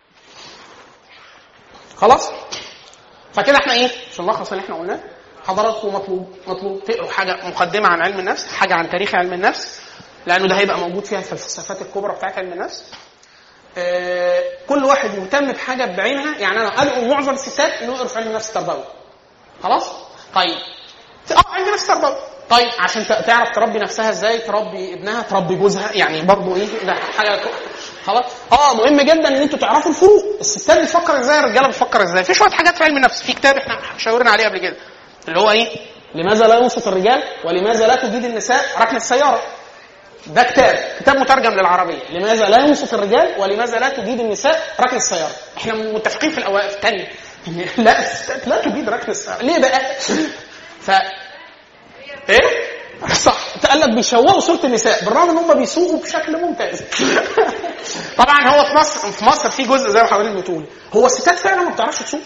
[SPEAKER 1] خلاص فكده احنا ايه عشان نلخص اللي احنا قلناه حضراتكم مطلوب مطلوب تقروا حاجه مقدمه عن علم النفس حاجه عن تاريخ علم النفس لانه ده هيبقى موجود فيها في الفلسفات الكبرى بتاعت علم النفس آه، كل واحد مهتم بحاجه بعينها يعني انا ادعو معظم الستات انه يقروا في علم النفس التربوي خلاص طيب اه علم النفس التربوي طيب عشان ت- تعرف تربي نفسها ازاي تربي ابنها تربي جوزها يعني برضه ايه ده حاجه ك- خلاص اه مهم جدا ان انتوا تعرفوا الفروق الستات بتفكر ازاي الرجاله بتفكر ازاي في شويه حاجات في علم النفس في كتاب احنا شاورنا عليه قبل كده اللي هو ايه لماذا لا ينصت الرجال ولماذا لا تجيد النساء ركن السياره ده كتاب كتاب مترجم للعربيه لماذا لا ينصت الرجال ولماذا لا تجيد النساء ركن السياره احنا متفقين في الاوائل الثانيه لا الستات لا تجيد ركن السياره ليه بقى ف ايه صح قال لك بيشوهوا صوره النساء بالرغم ان هم بيسوقوا بشكل ممتاز طبعا هو في مصر في مصر في جزء زي ما حضرتك بتقول هو الستات فعلا ما بتعرفش تسوق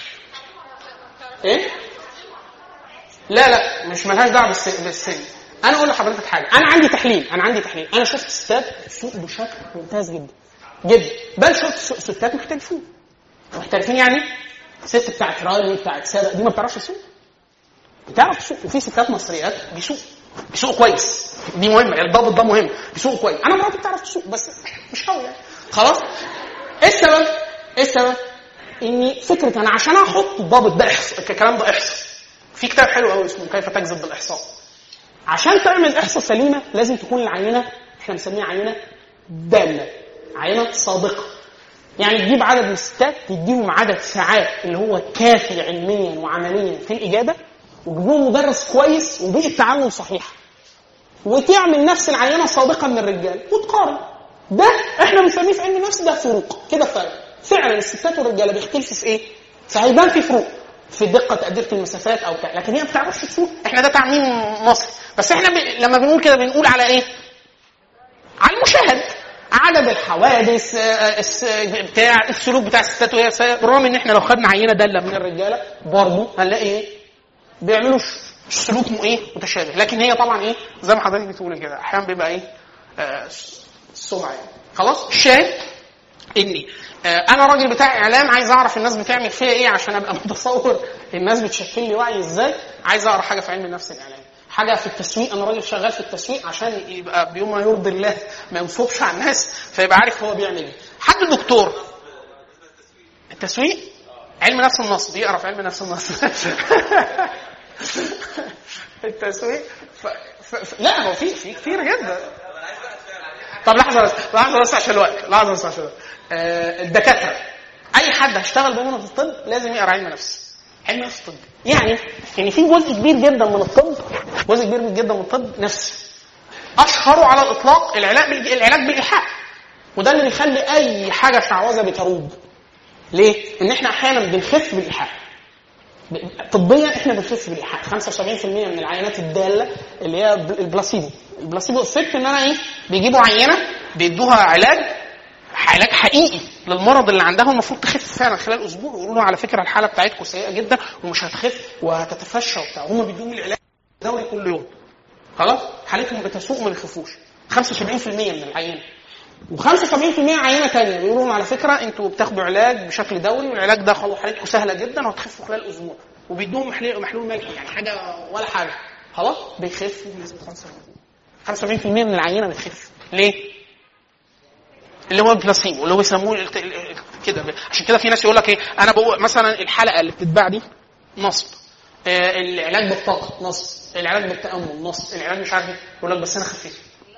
[SPEAKER 1] ايه لا لا مش ملهاش دعوه بالس- بالسن انا اقول لحضرتك حاجه انا عندي تحليل انا عندي تحليل انا شفت ستات تسوق بشكل ممتاز جدا جدا بل شفت س- ستات محترفين محترفين يعني ست بتاعت رالي بتاعت سابق دي ما بتعرفش تسوق بتعرف تسوق وفي ستات مصريات بيسوق بيسوقوا كويس دي مهمه الضابط ده مهم بيسوقوا كويس انا مراتي بتعرف تسوق بس مش قوي يعني خلاص ايه السبب؟ ايه السبب؟ اني فكره انا عشان احط الضابط ده احصاء الكلام ده احصاء في كتاب حلو قوي اسمه كيف تكذب بالاحصاء عشان تعمل احصاء سليمه لازم تكون العينه احنا بنسميها عينه داله عينه صادقه يعني تجيب عدد من الستات تديهم عدد ساعات اللي هو كافي علميا وعمليا في الاجابه وتجيب لهم مدرس كويس وبيئه تعلم صحيحه وتعمل نفس العينه الصادقه من الرجال وتقارن ده احنا بنسميه في علم النفس ده فروق كده فرق فعلا الستات والرجاله بيختلفوا في ايه؟ فهيبان في فروق في دقه تقدير المسافات او بتاع لكن هي ما بتعرفش تسوق احنا ده تعميم مصري بس احنا ب... لما بنقول كده بنقول على ايه؟ على المشاهد عدد الحوادث آه، الس- بتاع السلوك بتاع الستات وهي سايقة، بالرغم ان احنا لو خدنا عينه داله من الرجاله برضه هنلاقي ايه؟ بيعملوا ش- سلوك م- ايه متشابه لكن هي طبعا ايه زي ما حضرتك بتقول كده احيانا بيبقى ايه آه، السمعه يعني خلاص الشاهد اني آه، انا راجل بتاع اعلام عايز اعرف الناس بتعمل فيها ايه عشان ابقى متصور الناس بتشكل لي وعي ازاي عايز اقرا حاجه في علم النفس الاعلامي حاجه في التسويق انا راجل شغال في التسويق عشان يبقى بيوم ما يرضي الله ما ينصبش على الناس فيبقى عارف هو بيعمل ايه حد دكتور التسويق علم نفس النصب يقرا في علم نفس النصب التسويق ف... ف... ف... لا هو في في كتير جدا طب لحظه بس لحظه بس عشان الوقت لحظه بس عشان الوقت آه الدكاتره اي حد هيشتغل بمهنه الطب لازم يقرا علم نفس علم نفس الطب يعني يعني في جزء كبير جدا من الطب جزء كبير جدا من الطب نفسي اشهره على الاطلاق العلاج بال- العلاج بالايحاء وده اللي بيخلي اي حاجه شعوذه بتروج ليه؟ ان احنا احيانا بنخف بالايحاء طبيا احنا بنخف بالايحاء 75% من العينات الداله اللي هي ب- البلاسيبو البلاسيبو افكت ان انا ايه بيجيبوا عينه بيدوها علاج علاج حقيقي للمرض اللي عندها المفروض تخف فعلا خلال اسبوع ويقولوا له على فكره الحاله بتاعتكم سيئه جدا ومش هتخف وهتتفشى وبتاع هم بيدوهم العلاج دوري كل يوم خلاص حالتهم بتسوء ما بيخفوش 75% من العينه و75% عينه ثانيه بيقولوا لهم على فكره انتوا بتاخدوا علاج بشكل دوري والعلاج ده خلاص حالتكم سهله جدا وهتخفوا خلال اسبوع وبيدوهم محلول محلول ملحي يعني حاجه ولا حاجه خلاص بيخفوا بنسبه 75% 75% من العينه بتخف ليه؟ اللي هو البلاسيبو اللي هو بيسموه الت- ال- ال- كده عشان كده في ناس يقول لك ايه انا بقول مثلا الحلقه اللي بتتباع دي نصب آه، العلاج بالطاقه نصب العلاج بالتامل نصب العلاج مش عارف ايه يقول لك بس انا خفيت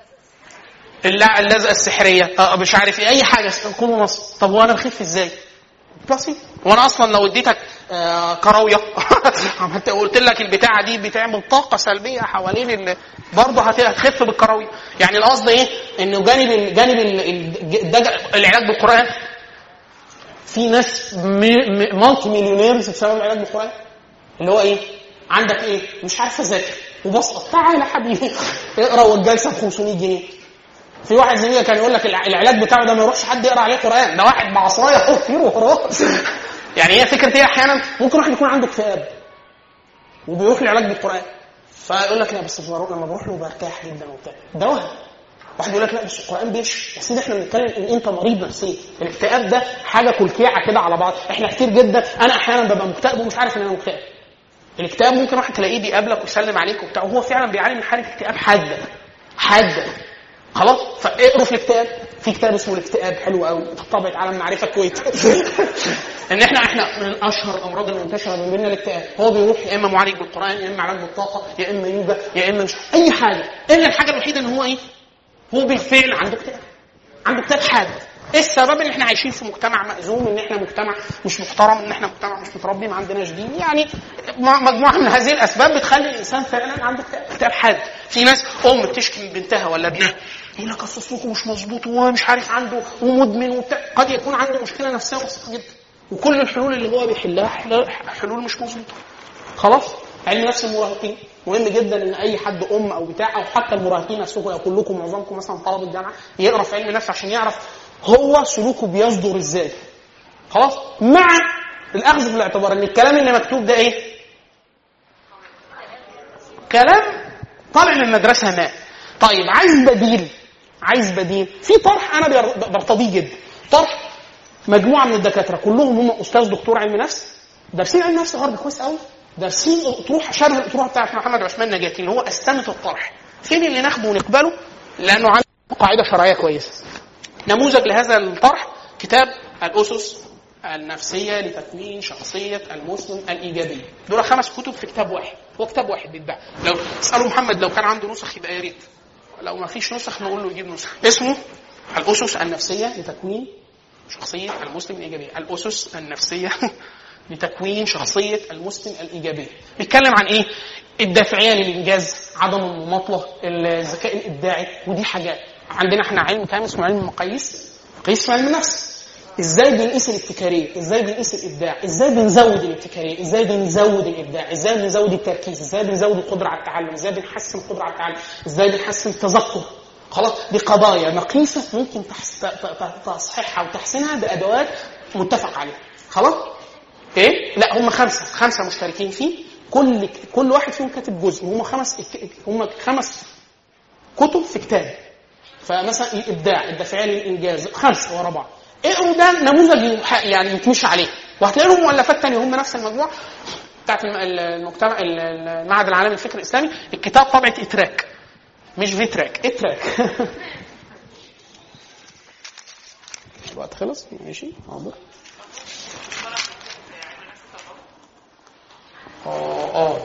[SPEAKER 1] الل- اللزقه السحريه آه، مش عارف ايه اي حاجه كله نصب طب وانا بخف ازاي؟ بلاسيبو وانا اصلا لو اديتك آه، كراويه عملت قلت لك البتاعه دي بتعمل طاقه سلبيه حوالين ال... برضه هت- هتخف بالكراويه يعني القصد ايه انه جانب ال... جانب ال... ال- الدج- العلاج بالقران في ناس مالتي مليونيرز بسبب العلاج بالقران اللي هو ايه عندك ايه مش عارف اذاكر وبسقط تعالى يا حبيبي اقرا والجلسه ب 500 جنيه في واحد زميلي كان يقول لك الع- العلاج بتاعه ده ما يروحش حد يقرا عليه قران ده واحد بعصايه يطير وراه يعني هي فكره ايه احيانا ممكن واحد يكون عنده اكتئاب وبيروح لعلاج بالقران فيقول لك لا بس بروح- لما بروح له برتاح جدا وبتاع ده وهم واحد يقول لك لا بس القران بيشفي يا سيدي احنا بنتكلم ان انت مريض نفسيا الاكتئاب ده حاجه كلكيعه كده على بعض احنا كتير جدا انا احيانا ببقى مكتئب ومش عارف ان انا مكتئب الاكتئاب ممكن واحد تلاقيه بيقابلك ويسلم عليك وبتاع وهو فعلا بيعاني من حاله اكتئاب حاده حاده خلاص فاقروا في الاكتئاب في كتاب اسمه الاكتئاب حلو قوي طبعة عالم معرفه كويت ان احنا احنا من اشهر الامراض المنتشره من بيننا الاكتئاب هو بيروح يا اما معالج بالقران يا اما علاج بالطاقه يا اما يوجا يا اما مش اي حاجه الا الحاجه الوحيده ان هو ايه هو بالفعل عنده اكتئاب عنده اكتئاب حاد ايه السبب ان احنا عايشين في مجتمع مأزوم ان احنا مجتمع مش محترم ان احنا مجتمع مش متربي ما عندناش دين يعني م- مجموعه من هذه الاسباب بتخلي الانسان فعلا عنده اكتئاب اكتئاب حاد في ناس ام بتشكي من بنتها ولا ابنها يقول لك اصل سلوكه مش مظبوط وهو مش عارف عنده ومدمن وبتاع قد يكون عنده مشكله نفسيه بسيطه جدا وكل الحلول اللي هو بيحلها حل- حلول مش مظبوطه خلاص علم نفس المراهقين مهم جدا ان اي حد ام او بتاع او حتى المراهقين نفسكم او كلكم معظمكم مثلا طلبه الجامعه يقرا في علم النفس عشان يعرف هو سلوكه بيصدر ازاي خلاص مع الاخذ في الاعتبار ان الكلام اللي مكتوب ده ايه كلام طالع من مدرسه ما طيب عايز بديل عايز بديل في طرح انا بير- برتضيه جدا طرح مجموعه من الدكاتره كلهم هم استاذ دكتور علم نفس دارسين علم نفس غربي كويس قوي دارسين اطروحه شبه الاطروحه بتاعت محمد عثمان نجاتي اللي هو استنة الطرح فين اللي ناخده ونقبله لانه عنده قاعده شرعيه كويسه نموذج لهذا الطرح كتاب الاسس النفسيه لتكوين شخصيه المسلم الايجابيه دول خمس كتب في كتاب واحد هو كتاب واحد بيتباع لو تسالوا محمد لو كان عنده نسخ يبقى يا ريت لو ما فيش نسخ نقول له يجيب نسخ اسمه الاسس النفسيه لتكوين شخصية المسلم الإيجابية الأسس النفسية لتكوين شخصية المسلم الإيجابية بيتكلم عن إيه؟ الدافعية للإنجاز عدم المماطلة الذكاء الإبداعي ودي حاجات عندنا احنا علم كامل اسمه علم المقاييس مقاييس في علم النفس ازاي بنقيس الابتكاريه ازاي بنقيس الابداع ازاي بنزود الابتكاريه ازاي بنزود الابداع ازاي بنزود التركيز ازاي بنزود القدره على التعلم ازاي بنحسن القدره على التعلم ازاي بنحسن التذكر خلاص دي قضايا مقيسه ممكن تحس- ت- ت- تصحيحها وتحسينها بادوات متفق عليها خلاص ايه لا هم خمسه خمسه مشتركين فيه كل كل واحد فيهم كاتب جزء هم خمس هم خمس كتب في كتاب فمثلا الابداع الدافعيه للانجاز خمسه ورا بعض اقروا ده نموذج يح- يعني يتمشى عليه وهتلاقي لهم مؤلفات تانية هم نفس المجموعه بتاعت الم- المجتمع المعهد العالمي للفكر الاسلامي الكتاب طبعه اتراك مش فيتراك اتراك الوقت خلص ماشي حاضر اه اه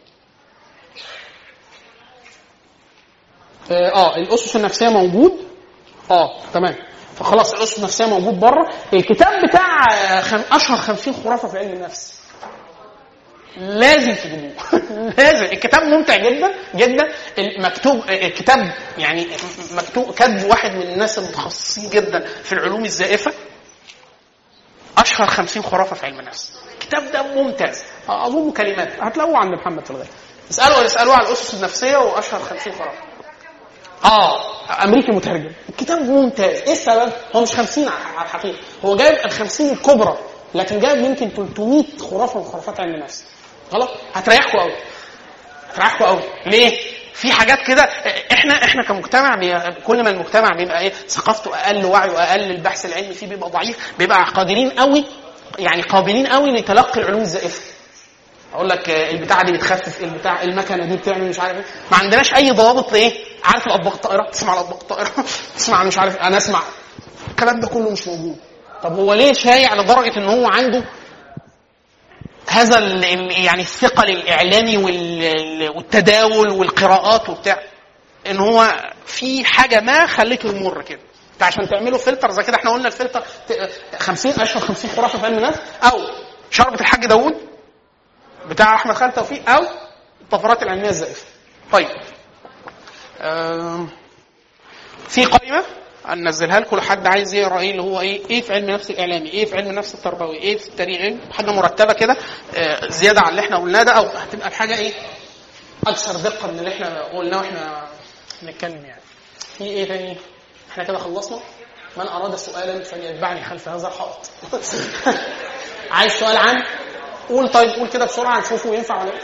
[SPEAKER 1] اه آه، الاسس النفسيه موجود اه تمام فخلاص الاسس النفسيه موجود بره الكتاب بتاع آه، خم... اشهر 50 خرافه في علم النفس لازم تجيبوه لازم الكتاب ممتع جدا جدا المكتوب الكتاب يعني مكتوب كاتب واحد من الناس المتخصصين جدا في العلوم الزائفه اشهر 50 خرافه في علم النفس الكتاب ده ممتاز اظن كلمات هتلاقوه عند محمد في الغالب اسالوا اسالوه على الاسس النفسيه واشهر 50 خرافه اه امريكي مترجم الكتاب ممتاز ايه السبب هو مش 50 على الحقيقه هو جايب ال 50 الكبرى لكن جايب يمكن 300 خرافه من خرافات علم النفس خلاص هتريحكم قوي هتريحكم قوي ليه في حاجات كده احنا احنا كمجتمع بي- كل ما المجتمع بيبقى ايه ثقافته اقل وعيه اقل البحث العلمي فيه بيبقى ضعيف بيبقى قادرين قوي يعني قابلين قوي لتلقي العلوم الزائفه اقول لك آه، البتاعه دي بتخفف البتاع المكنه دي بتعمل مش عارف ايه ما عندناش اي ضوابط لايه عارف الاطباق الطائره تسمع الاطباق الطائره تسمع مش عارف انا اسمع الكلام ده كله مش موجود طب هو ليه شايع لدرجه ان هو عنده هذا ال- ال- يعني الثقل الاعلامي وال- والتداول والقراءات وبتاع ان هو في حاجه ما خلته يمر كده انت عشان تعمله فلتر زي كده احنا قلنا الفلتر ت- 50 اشهر 50 خرافه في علم النفس او شربة الحاج داوود بتاع احمد خالد توفيق او الطفرات العلميه الزائفه طيب آم، في قائمه هننزلها لكم لحد عايز يقرا ايه اللي هو ايه ايه في علم النفس الاعلامي ايه في علم النفس التربوي ايه في التاريخ ايه حاجه مرتبه كده آه، زياده عن اللي احنا قلناه ده او هتبقى الحاجه ايه اكثر دقه من اللي احنا قلناه واحنا بنتكلم يعني في ايه تاني احنا كده خلصنا من اراد سؤالا فليتبعني خلف هذا الحائط عايز سؤال عام قول طيب قول كده بسرعه نشوفه ينفع ولا لا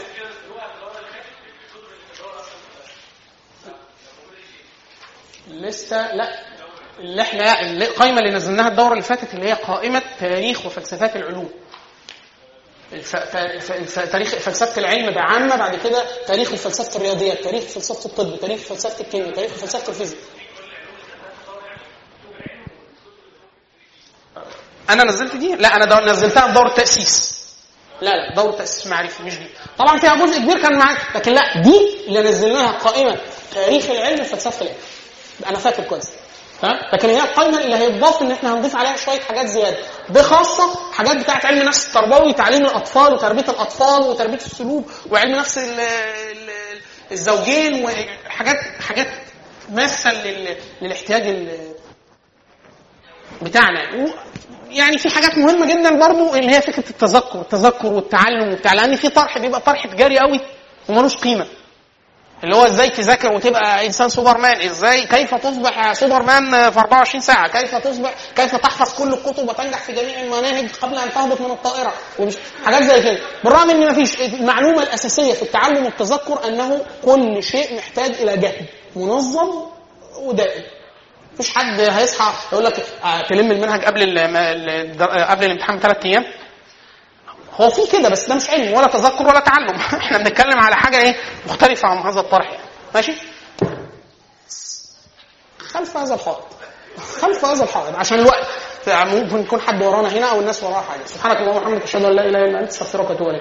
[SPEAKER 1] لسه لا اللي احنا اللي- القائمه اللي نزلناها الدوره اللي فاتت اللي هي قائمه تاريخ وفلسفات العلوم الف... ف... ف... تاريخ فلسفه العلم بعامه بعد كده تاريخ وفلسفه الرياضيات تاريخ فلسفه الطب تاريخ فلسفه الكيمياء تاريخ فلسفه الفيزياء انا نزلت دي لا انا دور نزلتها في دور التاسيس لا لا دور تاسيس معرفي مش دي طبعا فيها جزء كبير كان معاك لكن لا دي اللي نزلناها قائمه تاريخ العلم وفلسفه العلم انا فاكر كويس تمام لكن هي القائمه اللي هيتضاف ان احنا هنضيف عليها شويه حاجات زياده دي خاصه حاجات بتاعه علم النفس التربوي تعليم الاطفال وتربيه الاطفال وتربيه السلوك وعلم نفس ال- ال- الزوجين وحاجات حاجات ماسه لل- للاحتياج ال- بتاعنا و- يعني في حاجات مهمه جدا برضو اللي هي فكره التذكر التذكر والتعلم وبتاع لان في طرح بيبقى طرح تجاري قوي وملوش قيمه اللي هو ازاي تذاكر وتبقى انسان سوبرمان ازاي كيف تصبح سوبرمان في 24 ساعه كيف تصبح كيف تحفظ كل الكتب وتنجح في جميع المناهج قبل ان تهبط من الطائره ومش حاجات زي كده بالرغم ان مفيش المعلومه الاساسيه في التعلم والتذكر انه كل شيء محتاج الى جهد منظم ودائم مفيش حد هيصحى يقول لك آه، تلم المنهج قبل ال- ما- ال- قبل الامتحان بثلاث ايام هو في كده بس ده مش علم ولا تذكر ولا تعلم احنا بنتكلم على حاجه ايه مختلفه عن هذا الطرح يعني ماشي خلف هذا الحائط خلف هذا الحائط عشان الوقت ممكن يكون حد ورانا هنا او الناس وراها حاجه سبحانك اللهم وبحمدك اشهد ان لا اله الا انت استغفرك واتوب اليك